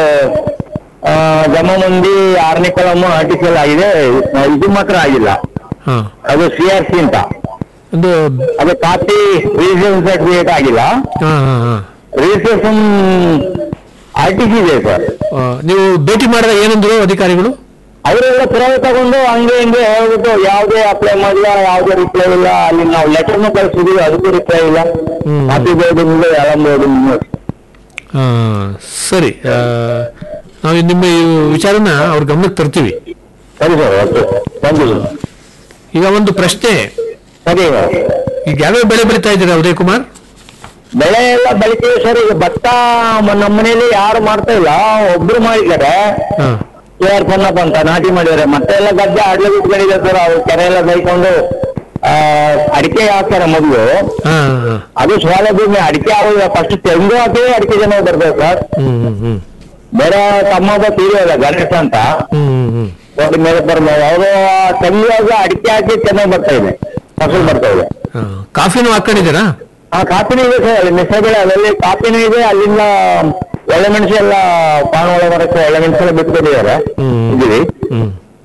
ಜಮ ಮಂದಿ ಆರನೇ ಕಲಮ್ ಆರ್ ಟಿ ಸಿ ಎಲ್ಲ ಆಗಿದೆ ಇದು ಮಾತ್ರ ಆಗಿಲ್ಲ ಹಾ ಅದು ಸಿ ಆರ್ ಸಿ ಅಂತ ಒಂದು ಅದು ಕಾಪಿ ರಿಜಿಸ್ಟ್ರೇಷನ್ ಸರ್ಟಿಫಿಕೇಟ್ ಆಗಿಲ್ಲ ಹಾ ಹಾ ಹಾ ರಿಜಿಸ್ಟ್ರೇಷನ್ ಆರ್ ಟಿ ಸಿ ಇದೆ ಸರ್ ಆ, ನೀವು ಭೇಟಿ ಮಾಡಿದ ಏನಂದ್ರು ಅಧಿಕಾರಿಗಳು ಅವರೆಲ್ಲ ಪುರಾವೆ ತಗೊಂಡು ಹಂಗೆ ಹಿಂಗೆ ಹೇಳ್ಬಿಟ್ಟು ಯಾವುದೇ ಅಪ್ಲೈ ಮಾಡಿಲ್ಲ ಯಾವುದೇ ರಿಪ್ಲೈ ಇಲ್ಲ ಅಲ್ಲಿ ನಾವು ಲೆಟರ್ನು ಕಳಿಸಿದೀವಿ ಅದಕ್ಕೂ ರಿಪ್ಲೈ ಇಲ್ಲ ಹ್ಮ್. ಕಾಪಿ ಬೋರ್ಡಿಂದ ಎಳಂ ಬೋರ್ಡಿಂದ ಆ, ಸರಿ ಆ, ನಾವು ನಿಮ್ಮ ಈ ವಿಚಾರನ ಅವ್ರ ಗಮನಕ್ಕೆ ತರ್ತೀವಿ ಸರಿ sir okay thank you sir ಈಗ ಒಂದು ಪ್ರಶ್ನೆ ಸರಿ ಸರ್ ಈಗ ಯಾವ್ಯಾವ ಬೆಳೆ ಬೆಳೀತಾ ಇದ್ದೀರಾ ಉದಯ್ ಕುಮಾರ್ ಬೆಳೆ ಎಲ್ಲ ಬೆಳಿತೀವಿ ಸರ್ ಈಗ ಭತ್ತ ಮ- ನಮ್ಮ ಮನೇಲಿ ಯಾರು ಮಾಡ್ತಾ ಇಲ್ಲ ಒಬ್ರು ಮಾಡಿದ್ದಾರೆ ಹಾ ಕೆ ಆರ್ ಪೊನ್ನಪ್ಪ ಅಂತ ನಾಟಿ ಮಾಡಿದ್ದಾರೆ ಮತ್ತೆ ಎಲ್ಲ ಗದ್ದೆ ಅಡ್ಲೆ ಬಿಟ್ಕೊಂಡಿದ್ದಾರೆ ಸರ್ ಅವ್ರು ಕೆರೆ ಎಲ್ಲ ಬೈಕೊಂಡು ಆ, ಅಡಿಕೆ ಹಾಕ್ತಾರೆ ಮೊದಲು ಹಾ ಹಾ ಅದು ಸ್ವಾಲ ಭೂಮಿ ಅಡಿಕೆ ಆಗೋದಿಲ್ಲ ಫಸ್ಟ್ ತೆಂಗು ಹಾಕಿ ಅಡಿಕೆ ಜನ ಬರ್ತದೆ ಸರ್ ಹ್ಮ್ ಹ್ಮ್ ಹ್ಮ್ ಬೇರೆ ತಮ್ಮೊಬ್ಬ ತೀರಿಯಲ್ಲ ಗಣೇಶ ಅಂತ ಹ್ಮ್ ಹ್ಮ್ ಹ್ಮ್ ನೋಡಿ ಮೇಲೆ ಬರ್ಬೋದು ಅವರು ತೆಂಗು ಹಾಕಿ ಅಡಿಕೆ ಹಾಕಿ ಚೆನ್ನಾಗಿ ಬರ್ತಾ ಇದೆ ಫಸಲು ಬರ್ತಾ ಇದೆ ಹಾ. ಕಾಫಿನೂ ಹಾಕೊಂಡಿದ್ದೀರಾ ಆ ಕಾಪಿನೂ ಇದೆ ಸರ್ ಅಲ್ಲಿ ಮಿಶ್ರ ಬೆಳೆ ಅದರಲ್ಲಿ ಕಾಪಿನೂ ಇದೆ ಅಲ್ಲಿಂದ ಒಳ್ಳೆ ಮೆಣಸು ಎಲ್ಲ ಪಾನ ಒಳ ಬರಕ್ಕೆ ಒಳ್ಳೆ ಮೆಣಸು ಎಲ್ಲ ಬಿಟ್ಕೊಂಡಿದ್ದಾರೆ ಹ್ಮ್. ಇದೀವಿ ಹ್ಮ್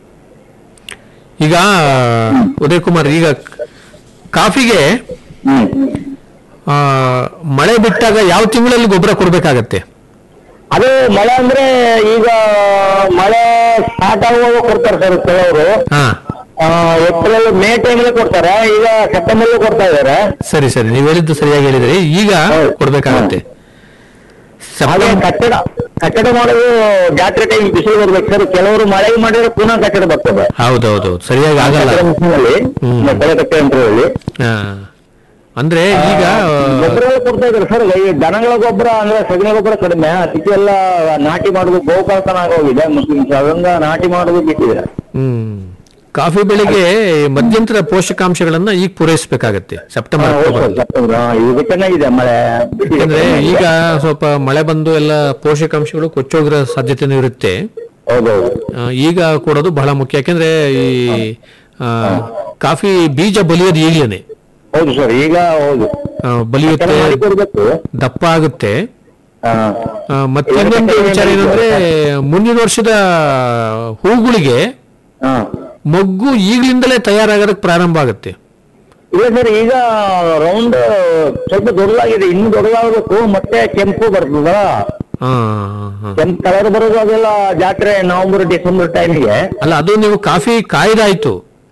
ಈಗ ಉದಯ್ ಕುಮಾರ್ ಈಗ ಕಾಫಿಗೆ ಹ್ಮ್ ಆ, ಮಳೆ ಬಿಟ್ಟಾಗ ಯಾವ ತಿಂಗಳಲ್ಲಿ ಗೊಬ್ಬರ ಕೊಡ್ಬೇಕಾಗತ್ತೆ ಅದು ಮಳೆ ಅಂದ್ರೆ ಈಗ ಮಳೆ ಸ್ಟಾರ್ಟ್ ಆಗುವಾಗ ಕೊಡ್ತಾರೆ ಸರ್ ಕೆಲವರು ಹಾ ಏಪ್ರಿಲ್ ಮೇ ಟೈಮಲ್ಲಿ ಕೊಡ್ತಾರೆ ಈಗ ಸೆಪ್ಟೆಂಬರ್ ಕೊಡ್ತಾ ಇದ್ದಾರೆ ಸರಿ ಸರಿ ನೀವು ಹೇಳಿದ್ದು ಸರಿಯಾಗಿ ಹೇಳಿದ್ರಿ ಈಗ ಹೌದು. ಕೊಡ್ಬೇಕಾಗತ್ತೆ ಹಾಗೆ ಸೆಪ್ಟೆಂಬರ್ ಕಟ್ಟಡ ಕಟ್ಟಡ ಮಾಡೋದು ಜಾತ್ರೆ ಟೈಮ್ ಬಿಸಿಲು ಬರ್ಬೇಕು ಸರ್ ಕೆಲವರು ಮಳೆಗೆ ಮಾಡಿದ್ರೆ ಪುನಃ ಕಟ್ಟಡ ಬರ್ತದೆ ಹೌದೌದು ಸರಿಯಾಗಿ ಆಗಲ್ಲ ಕಟ್ಟಡ ಮಿಷಿನಲ್ಲಿ ಹ್ಮ್. ಬೆಳೆ ಕಟ್ಟೆ ಯಂತ್ರದಲ್ಲಿ ಹಾ. ಅಂದ್ರೆ ಈಗ ಗೊಬ್ಬರ ಎಲ್ಲ ಕೊಡ್ತಾ ಇದ್ದಾರೆ ಸರ್ ಈ ದನಗಳ ಗೊಬ್ಬರ ಅಂದ್ರೆ ಸಗಣಿ ಗೊಬ್ಬರ ಕಡಿಮೆ ಅದಕ್ಕೆ ಎಲ್ಲ ನಾಟಿ ಮಾಡುದು ಗೋಕಲ್ತನ ಆಗೋಗಿದೆ ಮುಸ್ಲಿಮ್ಸ್ ಅದರಿಂದ ನಾಟಿ ಮಾಡುದು ಬಿಟ್ಟಿದೆ ಹ್ಮ್ ಕಾಫಿ ಬೆಳೆಗೆ ಮಧ್ಯಂತರ ಪೋಷಕಾಂಶಗಳನ್ನ ಈಗ ಪೂರೈಸಬೇಕಾಗತ್ತೆ ಸೆಪ್ಟೆಂಬರ್ ಅಕ್ಟೋಬರ್ ಈಗ ಚೆನ್ನಾಗಿದೆ ಮಳೆ ಬಿಟ್ಟಿದೆ. ಯಾಕಂದ್ರೆ ಈಗ ಸ್ವಲ್ಪ ಮಳೆ ಬಂದು ಎಲ್ಲ ಪೋಷಕಾಂಶಗಳು ಕೊಚ್ಚೋಗಿರೋ ಸಾಧ್ಯತೆನೂ ಇರುತ್ತೆ ಹೌದೌದು ಆ, ಈಗ ಕೊಡೋದು ಬಹಳ ಮುಖ್ಯ ಯಾಕೆಂದ್ರೆ ಈ ಆ, ಕಾಫಿ ಬೀಜ ಬಲಿಯೋದು ಈಗಲೇನೆ ಹೌದು ಸರ್ ಈಗ ಹೌದು ಆ, ಬಲಿಯುತ್ತೆ ಚೆನ್ನಾಗಿ ಮಾಡಿ ಕೊಡ್ಬೇಕು ದಪ್ಪ ಆಗುತ್ತೆ ಹಾ. ಆ, ಮತ್ತೆ ಇನ್ನೊಂದು ವಿಚಾರ ಏನಂದ್ರೆ ಮುಂದಿನ ವರ್ಷದ ಹೂಗಳಿಗೆ ಹಾ. ಮೊಗ್ಗು ಈಗಲಿಂದಲೇ ತಯಾರಾಗೋದಕ್ಕೆ ಪ್ರಾರಂಭ ಆಗುತ್ತೆ ಇಲ್ಲ ಸರ್ ಈಗ ರೌಂಡ್ ಸ್ವಲ್ಪ ದೊಡ್ಡದಾಗಿದೆ ಇನ್ನು ದೊಡ್ಡದಾಗಬೇಕು ಮತ್ತೆ ಕೆಂಪು ಬರ್ತದ ಆ, ಆ. ಕೆಂಪು ಕಲರ್ ಬರೋದು ಅದೆಲ್ಲ ಜಾತ್ರೆ ನವೆಂಬರ್ ಡಿಸೆಂಬರ್ ಟೈಮಿಗೆ ಅಲ್ಲ ಅದು ನೀವು ಕಾಫಿ ಕಾಯ್ದಾಯ್ತು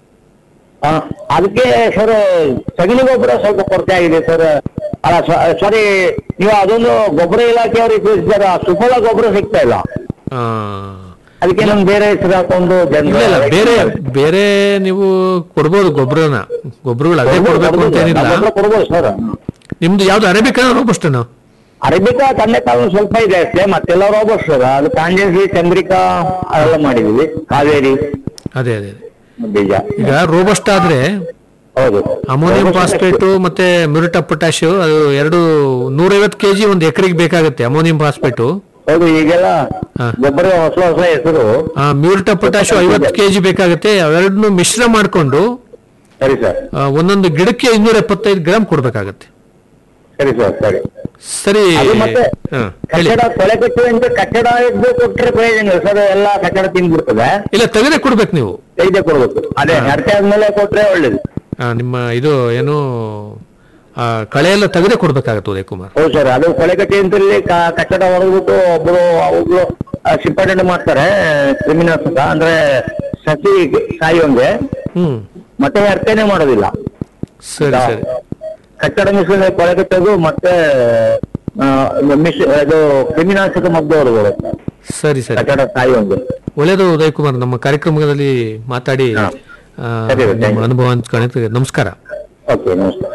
ಅದಕ್ಕೆ ಸರ್ ಸಗಣಿ ಗೊಬ್ಬರ ಸ್ವಲ್ಪ ಕೊರತೆ ಆಗಿದೆ ಸರ್ ಅಲ್ಲ ಸಾರಿ ನೀವು ಅದೊಂದು ಗೊಬ್ಬರ ಇಲಾಖೆಯವರು ತಿಳಿಸಿದ್ದಾರೆ ಆ ಸುಫಲ ಗೊಬ್ಬರ ಸಿಗ್ತಾ ಇಲ್ಲ ಆ, ಅದಕ್ಕೆ ನಮ್ ಬೇರೆ ಹೆಸರು ಹಾಕೊಂಡು ಇಲ್ಲ ಇಲ್ಲ ಬೇರೆ ಬೇರೆ ನೀವು ಕೊಡ್ಬೋದು ಗೊಬ್ಬರನ ಗೊಬ್ಬರಗಳು ಅದೇ ಕೊಡ್ಬೇಕು ಅಂತ ಏನಿಲ್ಲ ಗೊಬ್ಬರ ಕೊಡ್ಬೋದು ಸರ್ ನಿಮ್ದು ಯಾವ್ದು ಅರೇಬಿಕಾ ರೋಬಸ್ಟನ ಅರೇಬಿಕಾ ತಂದೆ ಕಾಲ ಸ್ವಲ್ಪ ಇದೆ ಅಷ್ಟೇ ಮತ್ತೆಲ್ಲ ರೋಬೋಟ್ ಸರ್ ಅದು ಕಾಂಜನ್ಸಿ ಚಂದ್ರಿಕಾ ಅದೆಲ್ಲ ಮಾಡಿದೀವಿ ಕಾವೇರಿ ಅದೇ ಅದೇ ಅದೇ. ಬೀಜ ಈಗ ರೋಬಸ್ಟ್ ಆದ್ರೆ ಹೌದು ಅಮೋನಿಯಂ ಫಾಸ್ಫೇಟು ಮತ್ತೆ ಮ್ಯೂರಿಟ್ ಆಫ್ ಪೊಟ್ಯಾಶ್ ಅದು ಎರಡು ನೂರೈವತ್ತು ಕೆಜಿ ಒಂದು ಎಕರೆಗೆ ಬೇಕಾಗುತ್ತೆ ಅಮೋನಿಯಂ ಫಾಸ್ಫೇಟು ಹೌದು ಈಗೆಲ್ಲ ಹಾ. ಗೊಬ್ಬರ ಹೊಸ ಹೊಸ ಹೆಸರು ಮ್ಯೂರಿಟ್ ಆಫ್ ಪೊಟ್ಯಾಶ್ ಐವತ್ತು ಕೆಜಿ ಬೇಕಾಗುತ್ತೆ ಅವೆರಡನ್ನು ಮಿಶ್ರ ಮಾಡಿಕೊಂಡು ಸರಿ ಸರ್ ಒಂದೊಂದು ಗಿಡಕ್ಕೆ ಇನ್ನೂರ ಎಪ್ಪತ್ತೈದು ಗ್ರಾಮ್ ಕೊಡ್ಬೇಕಾಗತ್ತೆ ಸರಿ ಸರ್ ಸರಿ ಸರಿ ಅದು ಮತ್ತೆ ಹಾ, ಹೇಳಿ ಕಟ್ಟಡ ಕೊಳೆ ಕಟ್ಟುವೆ ಅಂತ ಕಟ್ಟಡ ಇದ್ದು ಕೊಟ್ಟರೆ ಪ್ರಯೋಜನ ಇಲ್ಲ ಸರ್ ಎಲ್ಲ ಕಟ್ಟಡ ತಿಂದ್ಬಿಡ್ತದೆ ಇಲ್ಲ ತೆಗೆದೇ ಕೊಡ್ಬೇಕು ನೀವು ತೆಗೆದೇ ಕೊಡ್ಬೇಕು ಅದೇ ಅರ್ಥ ಆದ್ಮೇಲೆ ಕೊಟ್ರೆ ಒಳ್ಳೇದು ಆ, ನಿಮ್ಮ ಇದು ಏನು ಆ, ಕಳೆ ಎಲ್ಲ ತೆಗೆದೇ ಕೊಡ್ಬೇಕಾಗತ್ತೆ ಉದಯ್ ಕುಮಾರ್ ಹೌದು ಸರ್ ಅದು ಕೊಳೆ ಕಟ್ಟಿ ಅಂತಲ್ಲಿ ಕ- ಕಟ್ಟಡ ಹೊಡೆದ್ಬಿಟ್ಟು ಒಬ್ರು ಒಬ್ರು ಆ, ಸಿಂಪಡಣೆ ಮಾಡ್ತಾರೆ ಕ್ರಿಮಿನಾಶಕ ಅಂದ್ರೆ ಸಸಿ ಸಾಯುವಂಗೆ ಹ್ಮ್ ಮತ್ತೆ ಅರ್ಥನೇ ಮಾಡೋದಿಲ್ಲ ಸರಿ ಸರಿ ಕಟ್ಟಡ ಮಿಶ್ರಣ ಕೊಳೆ ಕಟ್ಟೋದು ಮತ್ತೆ ಆ, ಮಿಶ್ ಇದು ಕ್ರಿಮಿನಾಶಕ ಮದ್ದು ಹೊಡೆದು ಸರಿ ಸರಿ ಕಟ್ಟಡ ಸಾಯುವಂಗೆ ಒಳ್ಳೆಯದು ಉದಯ್ ಕುಮಾರ್ ನಮ್ಮ ಕಾರ್ಯಕ್ರಮದಲ್ಲಿ ಮಾತಾಡಿ ಹಾ. ಆ, ಸರಿ, thank ನಿಮ್ಮ you. ಅನುಭವ ಹಂಚ್ಕೊಳ್ಳೋಕೆ ನಮಸ್ಕಾರ ಓಕೆ ನಮಸ್ಕಾರ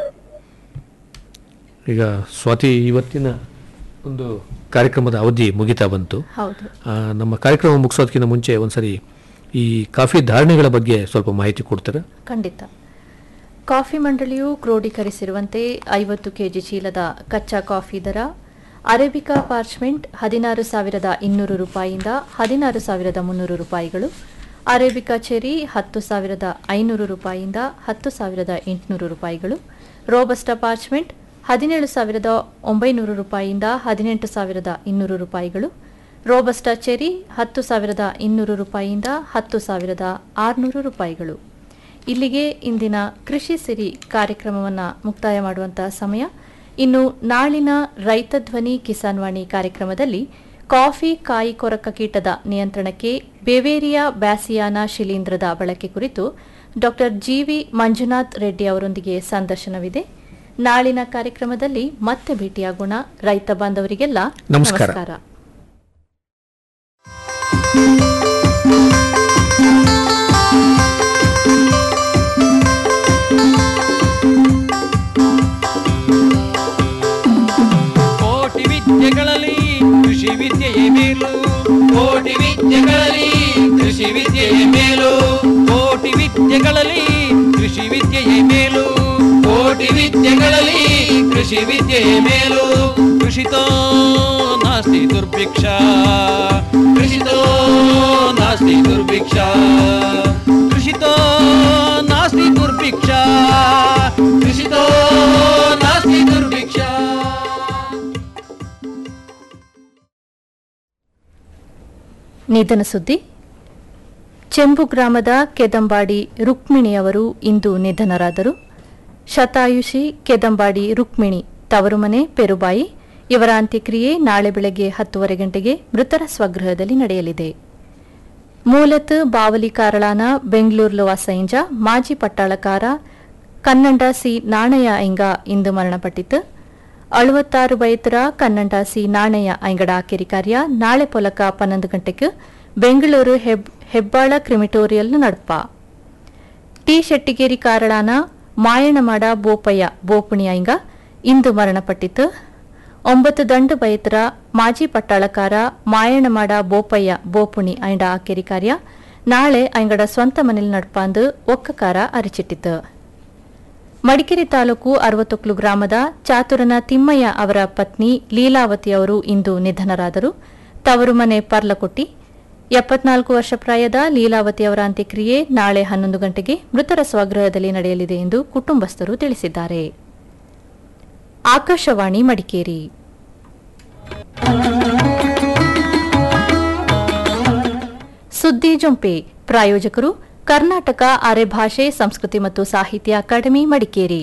ಈಗ ಸ್ವಾತಿ ಇವತ್ತಿನ ಒಂದು ಕಾರ್ಯಕ್ರಮದ ಅವಧಿ ಮುಗಿತಾ ಬಂತು ಹೌದು ಆ, ನಮ್ಮ ಕಾರ್ಯಕ್ರಮ ಮುಗಿಸೋದಕ್ಕಿಂತ ಮುಂಚೆ ಒಂದ್ಸರಿ ಈ ಕಾಫಿ ಧಾರಣೆಗಳ ಬಗ್ಗೆ ಸ್ವಲ್ಪ ಮಾಹಿತಿ ಕೊಡ್ತಾರೆ ಖಂಡಿತ ಕಾಫಿ ಮಂಡಳಿಯು ಕ್ರೋಢೀಕರಿಸಿರುವಂತೆ ಐವತ್ತು ಕೆಜಿ ಚೀಲದ ಕಚ್ಚಾ ಕಾಫಿ ದರ ಅರೇಬಿಕಾ ಪಾರ್ಚ್ಮೆಂಟ್ ಹದಿನಾರು ಸಾವಿರದ ಇನ್ನೂರು ರೂಪಾಯಿಯಿಂದ ಹದಿನಾರು ಸಾವಿರದ ಮುನ್ನೂರು ರೂಪಾಯಿಗಳು ಅರೇಬಿಕಾ ಚೆರಿ ಹತ್ತು ಸಾವಿರದ ಐನೂರು ರೂಪಾಯಿಯಿಂದ ಹತ್ತು ಸಾವಿರದ ಎಂಟುನೂರು ರೂಪಾಯಿಗಳು ರೋಬಸ್ಟಾ ಪಾರ್ಚ್ಮೆಂಟ್ ಹದಿನೇಳು ಸಾವಿರದ ಒಂಬೈನೂರು ರೂಪಾಯಿಯಿಂದ ಹದಿನೆಂಟು ಸಾವಿರದ ಇನ್ನೂರು ರೂಪಾಯಿಗಳು ರೋಬಸ್ಟಾ ಚೆರಿ ಹತ್ತು ಸಾವಿರದ ಇನ್ನೂರು ರೂಪಾಯಿಯಿಂದ ಹತ್ತು ಸಾವಿರದ ಆರುನೂರು ರೂಪಾಯಿಗಳು ಇಲ್ಲಿಗೆ ಇಂದಿನ ಕೃಷಿ ಸಿರಿ ಕಾರ್ಯಕ್ರಮವನ್ನು ಮುಕ್ತಾಯ ಮಾಡುವಂತಹ ಸಮಯ ಇನ್ನು ನಾಳಿನ ರೈತ ಧ್ವನಿ ಕಿಸಾನ್ ವಾಣಿ ಕಾರ್ಯಕ್ರಮದಲ್ಲಿ ಕಾಫಿ ಕಾಯಿ ಕೊರಕ ಕೀಟದ ನಿಯಂತ್ರಣಕ್ಕೆ ಬೆವೇರಿಯಾ ಬ್ಯಾಸಿಯಾನ ಶಿಲೀಂಧ್ರದ ಬಳಕೆ ಕುರಿತು ಡಾಕ್ಟರ್ ಜಿವಿ ಮಂಜುನಾಥ್ ರೆಡ್ಡಿ ಅವರೊಂದಿಗೆ ಸಂದರ್ಶನವಿದೆ ನಾಳಿನ ಕಾರ್ಯಕ್ರಮದಲ್ಲಿ ಮತ್ತೆ ಭೇಟಿಯಾಗೋಣ ರೈತ ಬಾಂಧವರಿಗೆಲ್ಲ ನಮಸ್ಕಾರ. ನಮಸ್ಕಾರ ವಿದ್ಯೆಗಳಲ್ಲಿ ಕೃಷಿ ವಿದ್ಯೆಯೇ ಮೇಲು ಕೋಟಿ ವಿದ್ಯೆಗಳಲ್ಲಿ ಕೃಷಿ ವಿದ್ಯೆಯೇ ಮೇಲು ಕೋಟಿ ವಿದ್ಯೆಗಳಲ್ಲಿ ಕೃಷಿ ವಿದ್ಯೆಯೇ ಮೇಲು ಕೋಟಿ ವಿದ್ಯೆಗಳಲ್ಲಿ ಕೃಷಿ ವಿದ್ಯೆಯೇ ಮೇಲು ಕೃಷಿತೋ ನಾಸ್ತಿ ದುರ್ಭಿಕ್ಷ ಕೃಷಿತೋ ನಾಸ್ತಿ ದುರ್ಭಿಕ್ಷ ಕೃಷಿತೋ ನಾಸ್ತಿ ದುರ್ಭಿಕ್ಷ ಕೃಷಿತೋ ನಾಸ್ತಿ ದುರ್ಭಿಕ್ಷ ನಿಧನ ಸುದ್ದಿ ಚೆಂಬು ಗ್ರಾಮದ ಕೆದಂಬಾಡಿ ರುಕ್ಮಿಣಿಯವರು ಇಂದು ನಿಧನರಾದರು ಶತಾಯುಷಿ ಕೆದಂಬಾಡಿ ರುಕ್ಮಿಣಿ ತವರು ಮನೆ ಪೆರುಬಾಯಿ ಇವರ ಅಂತ್ಯಕ್ರಿಯೆ ನಾಳೆ ಬೆಳಗ್ಗೆ ಹತ್ತುವರೆ ಗಂಟೆಗೆ ಮೃತರ ಸ್ವಗೃಹದಲ್ಲಿ ನಡೆಯಲಿದೆ ಮೂಲತ್ ಬಾವಲಿ ಕಾರಳಾನ ಬೆಂಗಳೂರು ವಾಸೈಂಜ ಮಾಜಿ ಪಟ್ಟಾಳಕಾರ ಕನ್ನಂಡ ಸಿ ನಾಣಯ್ಯ ಐಂಗ ಇಂದು ಮರಣಪಟ್ಟಿತು ಅಳುವತ್ತಾರು ಬೈತರ ಕನ್ನಂಡ ಸಿ ನಾಣಯ್ಯ ಐಂಗಡ ಆಕೆರಿ ಕಾರ್ಯ ನಾಳೆ ಪೊಲಕ ಪನ್ನೊಂದು ಗಂಟೆಗೆ ಬೆಂಗಳೂರು ಹೆಬ್ ಹೆಬ್ಬಾಳ ಕ್ರಿಮಿಟೋರಿಯಲ್ ನಡಪ ಟಿ ಶೆಟ್ಟಿಗೇರಿ ಕಾರಳಾನ ಮಾಯಣಮಾಡ ಬೋಪಯ್ಯ ಬೋಪುಣಿ ಐಂಗ ಇಂದು ಮರಣಪಟ್ಟಿತು ಒಂಬತ್ತು ದಂಡು ಬೈತರ ಮಾಜಿ ಪಟ್ಟಾಳಕಾರ ಮಾಯಣಮಾಡ ಬೋಪಯ್ಯ ಬೋಪುಣಿ ಐಂಡ ಆಕೆರಿ ಕಾರ್ಯ ನಾಳೆ ಐಂಗಡ ಸ್ವಂತ ಮನೇಲಿ ನಡ್ಪಾಂದು ಒಕ್ಕಕಾರ ಅರಿಚಿಟ್ಟಿತು ಮಡಿಕೇರಿ ತಾಲೂಕು ಅರವತ್ತೊಕ್ಲು ಗ್ರಾಮದ ಚಾತುರನ ತಿಮ್ಮಯ್ಯ ಅವರ ಪತ್ನಿ ಲೀಲಾವತಿ ಅವರು ಇಂದು ನಿಧನರಾದರು ತವರು ಮನೆ ಪರ್ಲಕೊಟ್ಟಿ ಎಪ್ಪತ್ನಾಲ್ಕು ವರ್ಷ ಪ್ರಾಯದ ಲೀಲಾವತಿ ಅವರ ಅಂತ್ಯಕ್ರಿಯೆ ನಾಳೆ ಹನ್ನೊಂದು ಗಂಟೆಗೆ ಮೃತರ ಸ್ವಗೃಹದಲ್ಲಿ ನಡೆಯಲಿದೆ ಎಂದು ಕುಟುಂಬಸ್ಥರು ತಿಳಿಸಿದ್ದಾರೆ ಆಕಾಶವಾಣಿ ಮಡಿಕೇರಿ ಸುದ್ದಿ ಜೊಂಪೆ ಪ್ರಾಯೋಜಕರು ಕರ್ನಾಟಕ ಅರೆಭಾಷೆ ಸಂಸ್ಕೃತಿ ಮತ್ತು ಸಾಹಿತ್ಯ ಅಕಾಡೆಮಿ ಮಡಿಕೇರಿ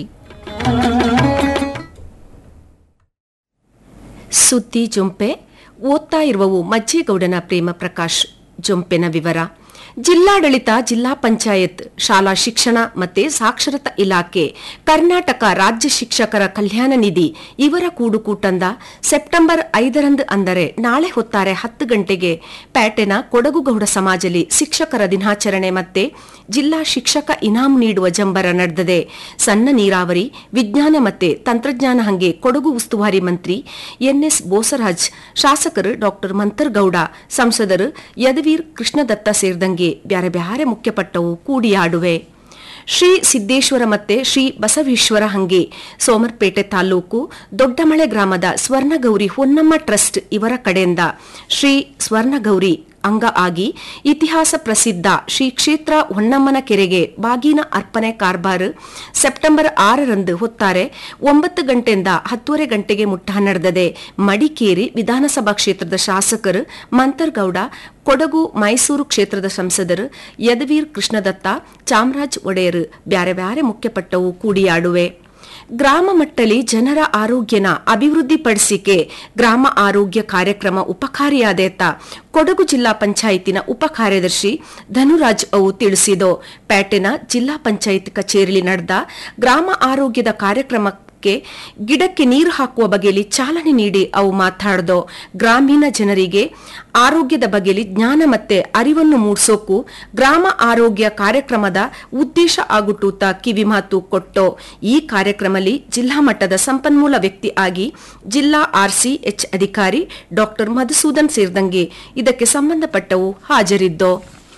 ಸುದ್ದಿ ಜೊಂಪೆ ಓದ್ತಾ ಇರುವವು ಮಜ್ಜೇಗೌಡನ ಪ್ರೇಮ ಪ್ರಕಾಶ್ ಜೊಂಪೆನ ವಿವರ ಜಿಲ್ಲಾಡಳಿತ ಜಿಲ್ಲಾ ಪಂಚಾಯತ್ ಶಾಲಾ ಶಿಕ್ಷಣ ಮತ್ತೆ ಸಾಕ್ಷರತಾ ಇಲಾಖೆ ಕರ್ನಾಟಕ ರಾಜ್ಯ ಶಿಕ್ಷಕರ ಕಲ್ಯಾಣ ನಿಧಿ ಇವರ ಕೂಡುಕೂಟಂದ ಸೆಪ್ಟೆಂಬರ್ ಐದರಂದು ಅಂದರೆ ನಾಳೆ ಹೊತ್ತಾರೆ ಹತ್ತು ಗಂಟೆಗೆ ಪ್ಯಾಟೆನ ಕೊಡಗುಗೌಡ ಸಮಾಜಲಿ ಶಿಕ್ಷಕರ ದಿನಾಚರಣೆ ಮತ್ತೆ ಜಿಲ್ಲಾ ಶಿಕ್ಷಕ ಇನಾಮ್ ನೀಡುವ ಜಂಬರ ನಡೆದದೆ ಸಣ್ಣ ನೀರಾವರಿ ವಿಜ್ಞಾನ ಮತ್ತೆ ತಂತ್ರಜ್ಞಾನ ಹಂಗೆ ಕೊಡಗು ಉಸ್ತುವಾರಿ ಮಂತ್ರಿ ಎನ್ಎಸ್ ಬೋಸರಾಜ್ ಶಾಸಕರು ಡಾಕ್ಟರ್ ಮಂತರ್ಗೌಡ ಸಂಸದರು ಯದವೀರ್ ಕೃಷ್ಣದತ್ತ ಸೇರಿದಂಗೆ ಬ್ಯಾರೆ ಬ್ಯಾರೆ ಮುಖ್ಯಪಟ್ಟವು ಕೂಡಿಯಾಡುವೆ ಶ್ರೀ ಸಿದ್ದೇಶ್ವರ ಮತ್ತೆ ಶ್ರೀ ಬಸವೇಶ್ವರ ಹಂಗೆ ಸೋಮರ್ಪೇಟೆ ತಾಲೂಕು ದೊಡ್ಡಮಳೆ ಗ್ರಾಮದ ಸ್ವರ್ಣಗೌರಿ ಹೊನ್ನಮ್ಮ ಟ್ರಸ್ಟ್ ಇವರ ಕಡೆಯಿಂದ ಶ್ರೀ ಸ್ವರ್ಣಗೌರಿ ಅಂಗ ಆಗಿ ಇತಿಹಾಸ ಪ್ರಸಿದ್ಧ ಶ್ರೀ ಕ್ಷೇತ್ರ ಹೊನ್ನಮ್ಮನ ಕೆರೆಗೆ ಬಾಗಿನ ಅರ್ಪಣೆ ಕಾರ್ಬಾರ್ ಸೆಪ್ಟೆಂಬರ್ ಆರರಂದು ಹೊತ್ತಾರೆ ಒಂಬತ್ತು ಗಂಟೆಯಿಂದ ಹತ್ತುವರೆ ಗಂಟೆಗೆ ಮುಟ್ಟ ನಡೆದದೆ ಮಡಿಕೇರಿ ವಿಧಾನಸಭಾ ಕ್ಷೇತ್ರದ ಶಾಸಕರು ಮಂತರ್ಗೌಡ ಕೊಡಗು ಮೈಸೂರು ಕ್ಷೇತ್ರದ ಸಂಸದರು ಯದವೀರ್ ಕೃಷ್ಣದತ್ತ ಚಾಮರಾಜ್ ಒಡೆಯರ್ ಬ್ಯಾರೆ ಬ್ಯಾರೆ ಮುಖ್ಯಪಟ್ಟವು ಕೂಡಿಯಾಡುವೆ ಗ್ರಾಮ ಮಟ್ಟಲಿ ಜನರ ಆರೋಗ್ಯನ ಅಭಿವೃದ್ಧಿಪಡಿಸಿಕೆ ಗ್ರಾಮ ಆರೋಗ್ಯ ಕಾರ್ಯಕ್ರಮ ಉಪಕಾರಿಯಾದೇತ ಕೊಡಗು ಜಿಲ್ಲಾ ಪಂಚಾಯತಿನ ಉಪ ಕಾರ್ಯದರ್ಶಿ ಧನುರಾಜ್ ಅವು ತಿಳಿಸಿದೋ ಪ್ಯಾಟೆನ ಜಿಲ್ಲಾ ಪಂಚಾಯತ್ ಕಚೇರಿಯಲ್ಲಿ ನಡೆದ ಗ್ರಾಮ ಆರೋಗ್ಯದ ಕಾರ್ಯಕ್ರಮಕ್ಕೆ ಗಿಡಕ್ಕೆ ನೀರು ಹಾಕುವ ಬಗೆಯಲ್ಲಿ ಚಾಲನೆ ನೀಡಿ ಅವು ಮಾತಾಡ್ದೋ ಗ್ರಾಮೀಣ ಜನರಿಗೆ ಆರೋಗ್ಯದ ಬಗೆಯಲ್ಲಿ ಜ್ಞಾನ ಮತ್ತೆ ಅರಿವನ್ನು ಮೂಡಿಸೋಕು ಗ್ರಾಮ ಆರೋಗ್ಯ ಕಾರ್ಯಕ್ರಮದ ಉದ್ದೇಶ ಆಗುಟ್ಟೂತ ಕಿವಿ ಮಾತು ಕೊಟ್ಟೋ ಈ ಕಾರ್ಯಕ್ರಮದಲ್ಲಿ ಜಿಲ್ಲಾ ಮಟ್ಟದ ಸಂಪನ್ಮೂಲ ವ್ಯಕ್ತಿ ಆಗಿ ಜಿಲ್ಲಾ ಆರ್ಸಿ ಎಚ್ ಅಧಿಕಾರಿ ಡಾಕ್ಟರ್ ಮಧುಸೂದನ್ ಸೇರಿದಂಗೆ ಇದಕ್ಕೆ ಸಂಬಂಧಪಟ್ಟವು ಹಾಜರಿದ್ದೋ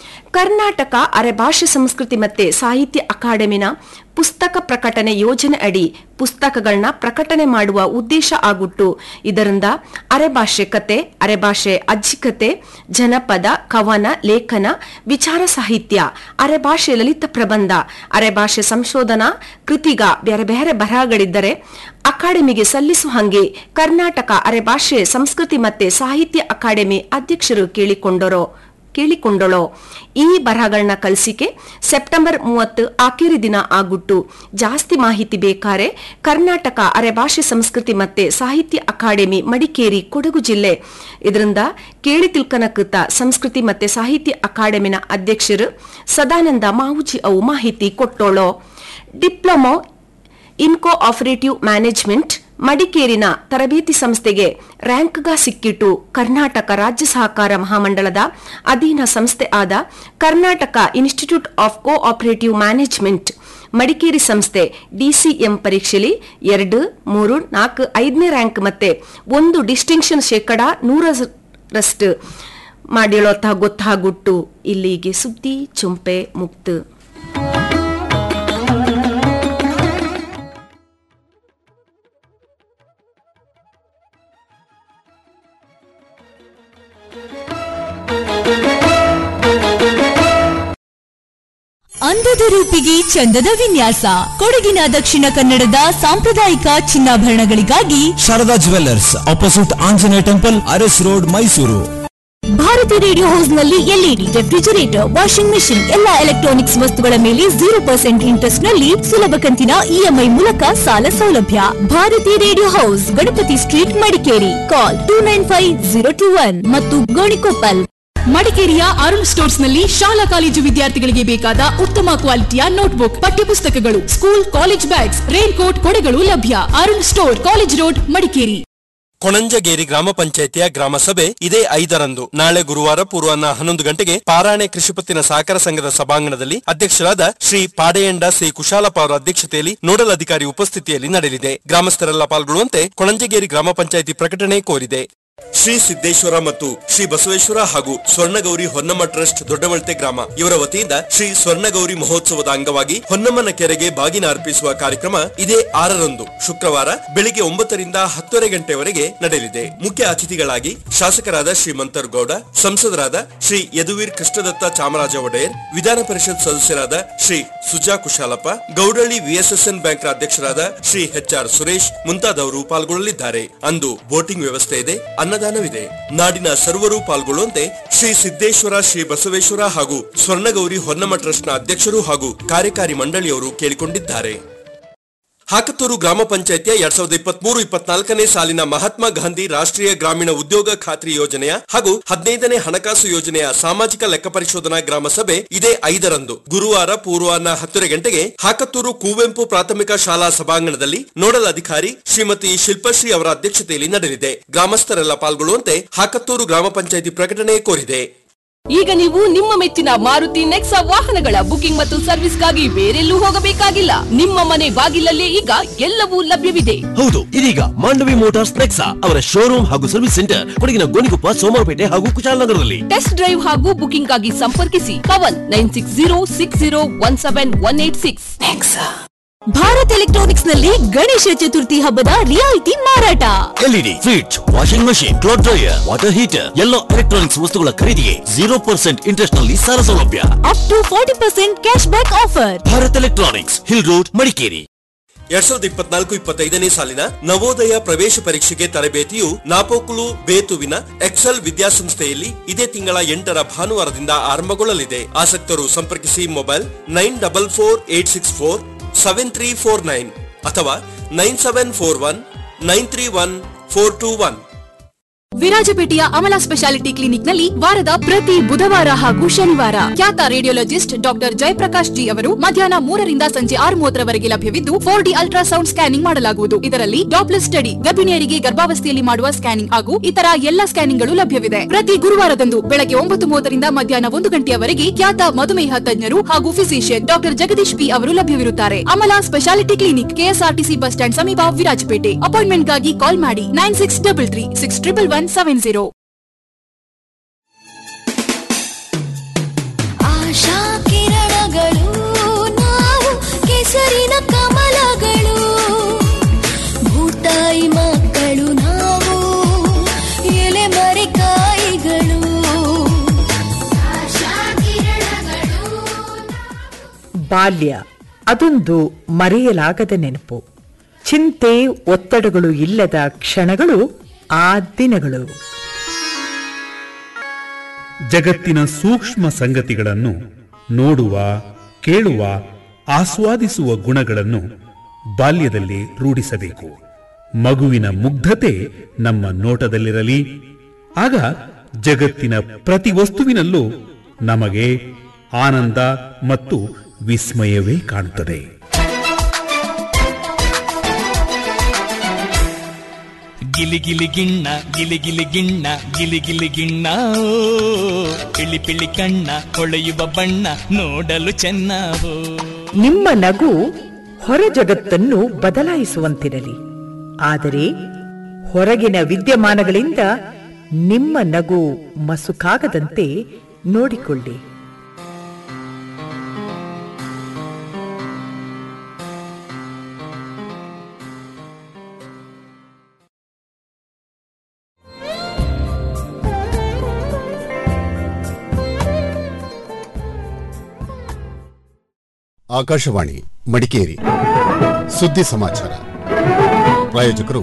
ಕರ್ನಾಟಕ ಅರೆಭಾಷೆ ಸಂಸ್ಕೃತಿ ಮತ್ತೆ ಸಾಹಿತ್ಯ ಅಕಾಡೆಮಿನ ಪುಸ್ತಕ ಪ್ರಕಟಣೆ ಯೋಜನೆ ಅಡಿ ಪುಸ್ತಕಗಳನ್ನ ಪ್ರಕಟಣೆ ಮಾಡುವ ಉದ್ದೇಶ ಆಗುಟ್ಟು ಇದರಿಂದ ಅರೆಭಾಷೆ ಕತೆ ಅರೆಭಾಷೆ ಅಜ್ಜಿಕತೆ ಜನಪದ ಕವನ ಲೇಖನ ವಿಚಾರ ಸಾಹಿತ್ಯ ಅರೆಭಾಷೆ ಲಲಿತ ಪ್ರಬಂಧ ಅರೆಭಾಷೆ ಸಂಶೋಧನಾ ಕೃತಿಗ ಬೇರೆ ಬೇರೆ ಬರಹಗಳಿದ್ದರೆ ಅಕಾಡೆಮಿಗೆ ಸಲ್ಲಿಸುವ ಹಂಗೆ ಕರ್ನಾಟಕ ಅರೆಭಾಷೆ ಸಂಸ್ಕೃತಿ ಮತ್ತೆ ಸಾಹಿತ್ಯ ಅಕಾಡೆಮಿ ಅಧ್ಯಕ್ಷರು ಕೇಳಿಕೊಂಡರೋ ಕೇಳಿಕೊಂಡಳೋ ಈ ಬರಹಗಳನ್ನ ಕಲಿಸಿಕೆ ಸೆಪ್ಟೆಂಬರ್ ಮೂವತ್ತು ಆಖರಿ ದಿನ ಆಗುಟ್ಟು ಜಾಸ್ತಿ ಮಾಹಿತಿ ಬೇಕಾರೆ ಕರ್ನಾಟಕ ಅರೆಭಾಷೆ ಸಂಸ್ಕೃತಿ ಮತ್ತೆ ಸಾಹಿತ್ಯ ಅಕಾಡೆಮಿ ಮಡಿಕೇರಿ ಕೊಡಗು ಜಿಲ್ಲೆ ಇದರಿಂದ ಕೇಳಿ ತಿಳ್ಕನಕೃತ ಸಂಸ್ಕೃತಿ ಮತ್ತೆ ಸಾಹಿತ್ಯ ಅಕಾಡೆಮಿನ ಅಧ್ಯಕ್ಷರು ಸದಾನಂದ ಮಾವುಜಿ ಅವು ಮಾಹಿತಿ ಕೊಟ್ಟೋಳೋ ಡಿಪ್ಲೊಮೊ ಇನ್ ಕೋಆಪರೇಟಿವ್ ಮ್ಯಾನೇಜ್ಮೆಂಟ್ ಮಡಿಕೇರಿನ ತರಬೇತಿ ಸಂಸ್ಥೆಗೆ ರ್ಯಾಂಕ್ಗ ಸಿಕ್ಕಿಟ್ಟು ಕರ್ನಾಟಕ ರಾಜ್ಯ ಸಹಕಾರ ಮಹಾಮಂಡಳದ ಅಧೀನ ಸಂಸ್ಥೆ ಆದ Karnataka institute of cooperative management Madikeri ಸಂಸ್ಥೆ ಡಿಸಿಎಂ ಪರೀಕ್ಷೆಯಲ್ಲಿ ಎರಡು ಮೂರು ನಾಲ್ಕು ಐದನೇ ರ್ಯಾಂಕ್ ಮತ್ತೆ ಒಂದು ಡಿಸ್ಟಿಂಕ್ಷನ್ ಶೇಕಡ ನೂರರಷ್ಟು ಮಾಡಿಳೋತ ಗೊತ್ತಾಗುಟ್ಟು ಇಲ್ಲಿಗೆ ಸುದ್ದಿ ಚುಂಪೆ ಮುಕ್ತು ಅಂದದ ರೂಪಿಗೆ ಚಂದದ ವಿನ್ಯಾಸ ಕೊಡಗಿನ ದಕ್ಷಿಣ ಕನ್ನಡದ ಸಾಂಪ್ರದಾಯಿಕ ಚಿನ್ನಾಭರಣಗಳಿಗಾಗಿ Sharada jewellers opposite Anjaneya temple Aras road Mysuru Bharati radio house ನಲ್ಲಿ ಎಲ್ಇಡಿ ರೆಫ್ರಿಜರೇಟರ್ ವಾಷಿಂಗ್ ಮೆಷಿನ್ ಎಲ್ಲಾ ಎಲೆಕ್ಟ್ರಾನಿಕ್ಸ್ ವಸ್ತುಗಳ ಮೇಲೆ ಜೀರೋ ಪರ್ಸೆಂಟ್ ಇಂಟ್ರೆಸ್ಟ್ ನಲ್ಲಿ ಸುಲಭ ಕಂತಿನ ಇಎಂಐ ಮೂಲಕ ಸಾಲ ಸೌಲಭ್ಯ Bharati radio house Ganapati street Madikeri call two nine five zero two one ಮತ್ತು ಗೋಣಿಕೊಪ್ಪಲ್ ಮಡಿಕೇರಿಯ ಅರುಣ್ ಸ್ಟೋರ್ಸ್ ನಲ್ಲಿ ಶಾಲಾ ಕಾಲೇಜು ವಿದ್ಯಾರ್ಥಿಗಳಿಗೆ ಬೇಕಾದ ಉತ್ತಮ ಕ್ವಾಲಿಟಿಯ ನೋಟ್ಬುಕ್ ಪಠ್ಯಪುಸ್ತಕಗಳು school college bags raincoat ಕೊಡೆಗಳು ಲಭ್ಯ Arun store college road Madikeri Konanjageri ಗ್ರಾಮ ಪಂಚಾಯಿತಿಯ ಗ್ರಾಮ ಸಭೆ ಇದೇ ಐದರಂದು ನಾಳೆ ಗುರುವಾರ ಪೂರ್ವಾಹ್ನ ಹನ್ನೊಂದು ಗಂಟೆಗೆ ಪಾರಾಣೆ ಕೃಷಿಪತ್ತಿನ ಸಹಕಾರ ಸಂಘದ ಸಭಾಂಗಣದಲ್ಲಿ ಅಧ್ಯಕ್ಷರಾದ ಶ್ರೀ ಪಾಡೆಯಂಡ ಸಿ ಕುಶಾಲಪ್ಪ ಅವರ ಅಧ್ಯಕ್ಷತೆಯಲ್ಲಿ ನೋಡಲ್ ಅಧಿಕಾರಿ ಉಪಸ್ಥಿತಿಯಲ್ಲಿ ನಡೆಯಲಿದೆ ಗ್ರಾಮಸ್ಥರೆಲ್ಲ ಪಾಲ್ಗೊಳ್ಳುವಂತೆ ಕೊಣಂಜಗೇರಿ ಗ್ರಾಮ ಪಂಚಾಯಿತಿ ಪ್ರಕಟಣೆ ಕೋರಿದೆ ಶ್ರೀ ಸಿದ್ದೇಶ್ವರ ಮತ್ತು ಶ್ರೀ ಬಸವೇಶ್ವರ ಹಾಗೂ ಸ್ವರ್ಣಗೌರಿ ಹೊನ್ನಮ್ಮ ಟ್ರಸ್ಟ್ ದೊಡ್ಡವಳ್ತೆ ಗ್ರಾಮ ಇವರ ವತಿಯಿಂದ ಶ್ರೀ ಸ್ವರ್ಣಗೌರಿ ಮಹೋತ್ಸವದ ಅಂಗವಾಗಿ ಹೊನ್ನಮ್ಮನ ಕೆರೆಗೆ ಬಾಗಿನ ಅರ್ಪಿಸುವ ಕಾರ್ಯಕ್ರಮ ಇದೇ ಆರರಂದು ಶುಕ್ರವಾರ ಬೆಳಿಗ್ಗೆ ಒಂಬತ್ತರಿಂದ ಹತ್ತುವರೆ ಗಂಟೆವರೆಗೆ ನಡೆಯಲಿದೆ ಮುಖ್ಯ ಅತಿಥಿಗಳಾಗಿ ಶಾಸಕರಾದ ಶ್ರೀ ಮಂತರ್ ಗೌಡ ಸಂಸದರಾದ ಶ್ರೀ ಯದುವೀರ್ ಕೃಷ್ಣದತ್ತ ಚಾಮರಾಜ ಒಡೆಯರ್ ವಿಧಾನ ಪರಿಷತ್ ಸದಸ್ಯರಾದ ಶ್ರೀ ಸುಜಾ ಕುಶಾಲಪ್ಪ ಗೌಡಳ್ಳಿ ವಿಎಸ್ಎಸ್ಎನ್ ಬ್ಯಾಂಕ್ ಅಧ್ಯಕ್ಷರಾದ ಶ್ರೀ ಎಚ್ ಆರ್ ಸುರೇಶ್ ಮುಂತಾದವರು ಪಾಲ್ಗೊಳ್ಳಲಿದ್ದಾರೆ ಅಂದು ಬೋಟಿಂಗ್ ವ್ಯವಸ್ಥೆ ಇದೆ ಅನ್ನದಾನವಿದೆ ನಾಡಿನ ಸರ್ವರು ಪಾಲ್ಗೊಳ್ಳುವಂತೆ ಶ್ರೀ ಸಿದ್ದೇಶ್ವರ ಶ್ರೀ ಬಸವೇಶ್ವರ ಹಾಗೂ ಸ್ವರ್ಣಗೌರಿ ಹೊನ್ನಮ್ಮ ಟ್ರಸ್ಟ್ನ ಅಧ್ಯಕ್ಷರು ಹಾಗೂ ಕಾರ್ಯಕಾರಿ ಮಂಡಳಿಯವರು ಕೇಳಿಕೊಂಡಿದ್ದಾರೆ ಹಾಕತ್ತೂರು ಗ್ರಾಮ ಪಂಚಾಯತಿಯ ಎರಡ್ ಸಾವಿರದ ಇಪ್ಪತ್ಮೂರು ಇಪ್ಪತ್ನಾಲ್ಕನೇ ಸಾಲಿನ ಮಹಾತ್ಮ ಗಾಂಧಿ ರಾಷ್ಟ್ರೀಯ ಗ್ರಾಮೀಣ ಉದ್ಯೋಗ ಖಾತ್ರಿ ಯೋಜನೆಯ ಹಾಗೂ ಹದಿನೈದನೇ ಹಣಕಾಸು ಯೋಜನೆಯ ಸಾಮಾಜಿಕ ಲೆಕ್ಕ ಪರಿಶೋಧನಾ ಗ್ರಾಮ ಸಭೆ ಇದೇ ಐದರಂದು ಗುರುವಾರ ಪೂರ್ವಾಹ್ನ ಹತ್ತುವರೆ ಗಂಟೆಗೆ ಹಾಕತ್ತೂರು ಕುವೆಂಪು ಪ್ರಾಥಮಿಕ ಶಾಲಾ ಸಭಾಂಗಣದಲ್ಲಿ ನೋಡಲ್ ಅಧಿಕಾರಿ ಶ್ರೀಮತಿ ಶಿಲ್ಪಶ್ರೀ ಅವರ ಅಧ್ಯಕ್ಷತೆಯಲ್ಲಿ ನಡೆಯಲಿದೆ ಗ್ರಾಮಸ್ಥರೆಲ್ಲ ಪಾಲ್ಗೊಳ್ಳುವಂತೆ ಹಾಕತ್ತೂರು ಗ್ರಾಮ ಪಂಚಾಯಿತಿ ಪ್ರಕಟಣೆ ಕೋರಿದೆ ಈಗ ನೀವು ನಿಮ್ಮ ಮೆಚ್ಚಿನ ಮಾರುತಿ ನೆಕ್ಸಾ ವಾಹನಗಳ ಬುಕಿಂಗ್ ಮತ್ತು ಸರ್ವಿಸ್ಗಾಗಿ ಬೇರೆಲ್ಲೂ ಹೋಗಬೇಕಾಗಿಲ್ಲ ನಿಮ್ಮ ಮನೆ ಬಾಗಿಲಲ್ಲೇ ಈಗ ಎಲ್ಲವೂ ಲಭ್ಯವಿದೆ ಹೌದು ಇದೀಗ ಮಾಂಡವಿ ಮೋಟಾರ್ಸ್ ನೆಕ್ಸಾ ಅವರ ಶೋರೂಮ್ ಹಾಗೂ ಸರ್ವಿಸ್ ಸೆಂಟರ್ ಕೊಡಗಿನ ಗೋಣಿಕೊಪ್ಪ ಸೋಮವಾರಪೇಟೆ ಹಾಗೂ ಕುಶಾಲನಗರದಲ್ಲಿ ಟೆಸ್ಟ್ ಡ್ರೈವ್ ಹಾಗೂ ಬುಕಿಂಗ್ ಗಾಗಿ ಸಂಪರ್ಕಿಸಿ Pavan nine six zero six zero one seven one eight six Bharat electronics ನಲ್ಲಿ ಗಣೇಶ ಚತುರ್ಥಿ ಹಬ್ಬದ ರಿಯಾಯಿತಿ ಮಾರಾಟ LED fridge washing machine cloth dryer water heater ಎಲ್ಲ ಎಲೆಕ್ಟ್ರಾನಿಕ್ಸ್ ವಸ್ತುಗಳ ಖರೀದಿಗೆ ಜೀರೋ ಪರ್ಸೆಂಟ್ ಇಂಟ್ರೆಸ್ಟ್ ನಲ್ಲಿ ಸಾಲ ಸೌಲಭ್ಯ up to forty percent cashback offer Bharat electronics hill road Madikeri ಎರಡ್ ಸಾವಿರದ ಇಪ್ಪತ್ನಾಲ್ಕು ಇಪ್ಪತ್ತೈದನೇ ಸಾಲಿನ ನವೋದಯ ಪ್ರವೇಶ ಪರೀಕ್ಷೆಗೆ ತರಬೇತಿಯು ನಾಪೋಕುಲು ಬೇತುವಿನ ಎಕ್ಸೆಲ್ ವಿದ್ಯಾಸಂಸ್ಥೆಯಲ್ಲಿ ಇದೇ ತಿಂಗಳ ಎಂಟರ ಭಾನುವಾರದಿಂದ ಆರಂಭಗೊಳ್ಳಲಿದೆ ಆಸಕ್ತರು ಸಂಪರ್ಕಿಸಿ mobile nine double four eight six four seven three four nine ಅಥವಾ nine seven four one nine three one four two one ವಿರಾಜಪೇಟೆಯ ಅಮಲಾ ಸ್ಪೆಷಾಲಿಟಿ ಕ್ಲಿನಿಕ್ ನಲ್ಲಿ ವಾರದ ಪ್ರತಿ ಬುಧವಾರ ಹಾಗೂ ಶನಿವಾರ ಖ್ಯಾತ ರೇಡಿಯೋಲಜಿಸ್ಟ್ ಡಾಕ್ಟರ್ ಜಯಪ್ರಕಾಶ್ ಜಿ ಅವರು ಮಧ್ಯಾಹ್ನ ಮೂರರಿಂದ ಸಂಜೆ ಆರು ಮೂವತ್ತರವರೆಗೆ ಲಭ್ಯವಿದ್ದು ಫೋರ್ ಡಿ ಅಲ್ಟ್ರಾಸೌಂಡ್ ಸ್ಕ್ಯಾನಿಂಗ್ ಮಾಡಲಾಗುವುದು ಇದರಲ್ಲಿ ಡಾಪ್ಲರ್ ಸ್ಟಡಿ ಗರ್ಭಿಣಿಯರಿಗೆ ಗರ್ಭಾವಸ್ಥೆಯಲ್ಲಿ ಮಾಡುವ ಸ್ಕ್ಯಾನಿಂಗ್ ಹಾಗೂ ಇತರ ಎಲ್ಲ ಸ್ಕ್ಯಾನಿಂಗ್ಗಳು ಲಭ್ಯವಿದೆ ಪ್ರತಿ ಗುರುವಾರದಂದು ಬೆಳಗ್ಗೆ ಒಂಬತ್ತು ಮೂವತ್ತರಿಂದ ಮಧ್ಯಾಹ್ನ ಒಂದು ಗಂಟೆಯವರೆಗೆ ಖ್ಯಾತ ಮಧುಮೇಹ ತಜ್ಞರು ಹಾಗೂ ಫಿಸಿಷಿಯನ್ ಡಾಕ್ಟರ್ ಜಗದೀಶ್ ಪಿ ಅವರು ಲಭ್ಯವಿರುತ್ತಾರೆ Amala speciality clinic KSRTC bus stand ಸಮೀಪ ವಿರಾಜಪೇಟೆ ಅಪಾಯಿಂಟ್ಮೆಂಟ್ಗಾಗಿ ಕಾಲ್ ಮಾಡಿ nine six double three six triple one seven zero ಆಶಾ ಕಿರಣಗಳು ನಾವು ಕೆಸರಿನ ಕಮಲಗಳು ಭೂತಾಯಿ ಮಕ್ಕಳು ನಾವು ಎಲೆ ಮರೆಕಾಯಿಗಳು ಆಶಾ ಕಿರಣಗಳು ಬಾಲ್ಯ ಅದೊಂದು ಮರೆಯಲಾಗದ ನೆನಪು ಚಿಂತೆ ಒತ್ತಡಗಳು ಇಲ್ಲದ ಕ್ಷಣಗಳು ಆ ದಿನಗಳು ಜಗತ್ತಿನ ಸೂಕ್ಷ್ಮ ಸಂಗತಿಗಳನ್ನು ನೋಡುವ ಕೇಳುವ ಆಸ್ವಾದಿಸುವ ಗುಣಗಳನ್ನು ಬಾಲ್ಯದಲ್ಲಿ ರೂಢಿಸಬೇಕು ಮಗುವಿನ ಮುಗ್ಧತೆ ನಮ್ಮ ನೋಟದಲ್ಲಿರಲಿ ಆಗ ಜಗತ್ತಿನ ಪ್ರತಿ ವಸ್ತುವಿನಲ್ಲೂ ನಮಗೆ ಆನಂದ ಮತ್ತು ವಿಸ್ಮಯವೇ ಕಾಣುತ್ತದೆ ಗಿಲಿ ಗಿಲಿ ಗಿಣ್ಣ ಗಿಲಿ ಗಿಲಿ ಗಿಣ್ಣ ಗಿಲಿ ಗಿಲಿ ಗಿಣ್ಣ ಓ, ಪಿಳಿ ಪಿಳಿ ಕಣ್ಣ ಹೊಳೆಯುವ ಬಣ್ಣ ನೋಡಲು ಚೆನ್ನವೋ ನಿಮ್ಮ ನಗು ಹೊರ ಜಗತ್ತನ್ನು ಬದಲಾಯಿಸುವಂತಿರಲಿ ಆದರೆ ಹೊರಗಿನ ವಿದ್ಯಮಾನಗಳಿಂದ ನಿಮ್ಮ ನಗು ಮಸುಕಾಗದಂತೆ ನೋಡಿಕೊಳ್ಳಿ ಆಕಾಶವಾಣಿ ಮಡಿಕೇರಿ ಸುದ್ದಿ ಸಮಾಚಾರ ಪ್ರಾಯೋಜಕರು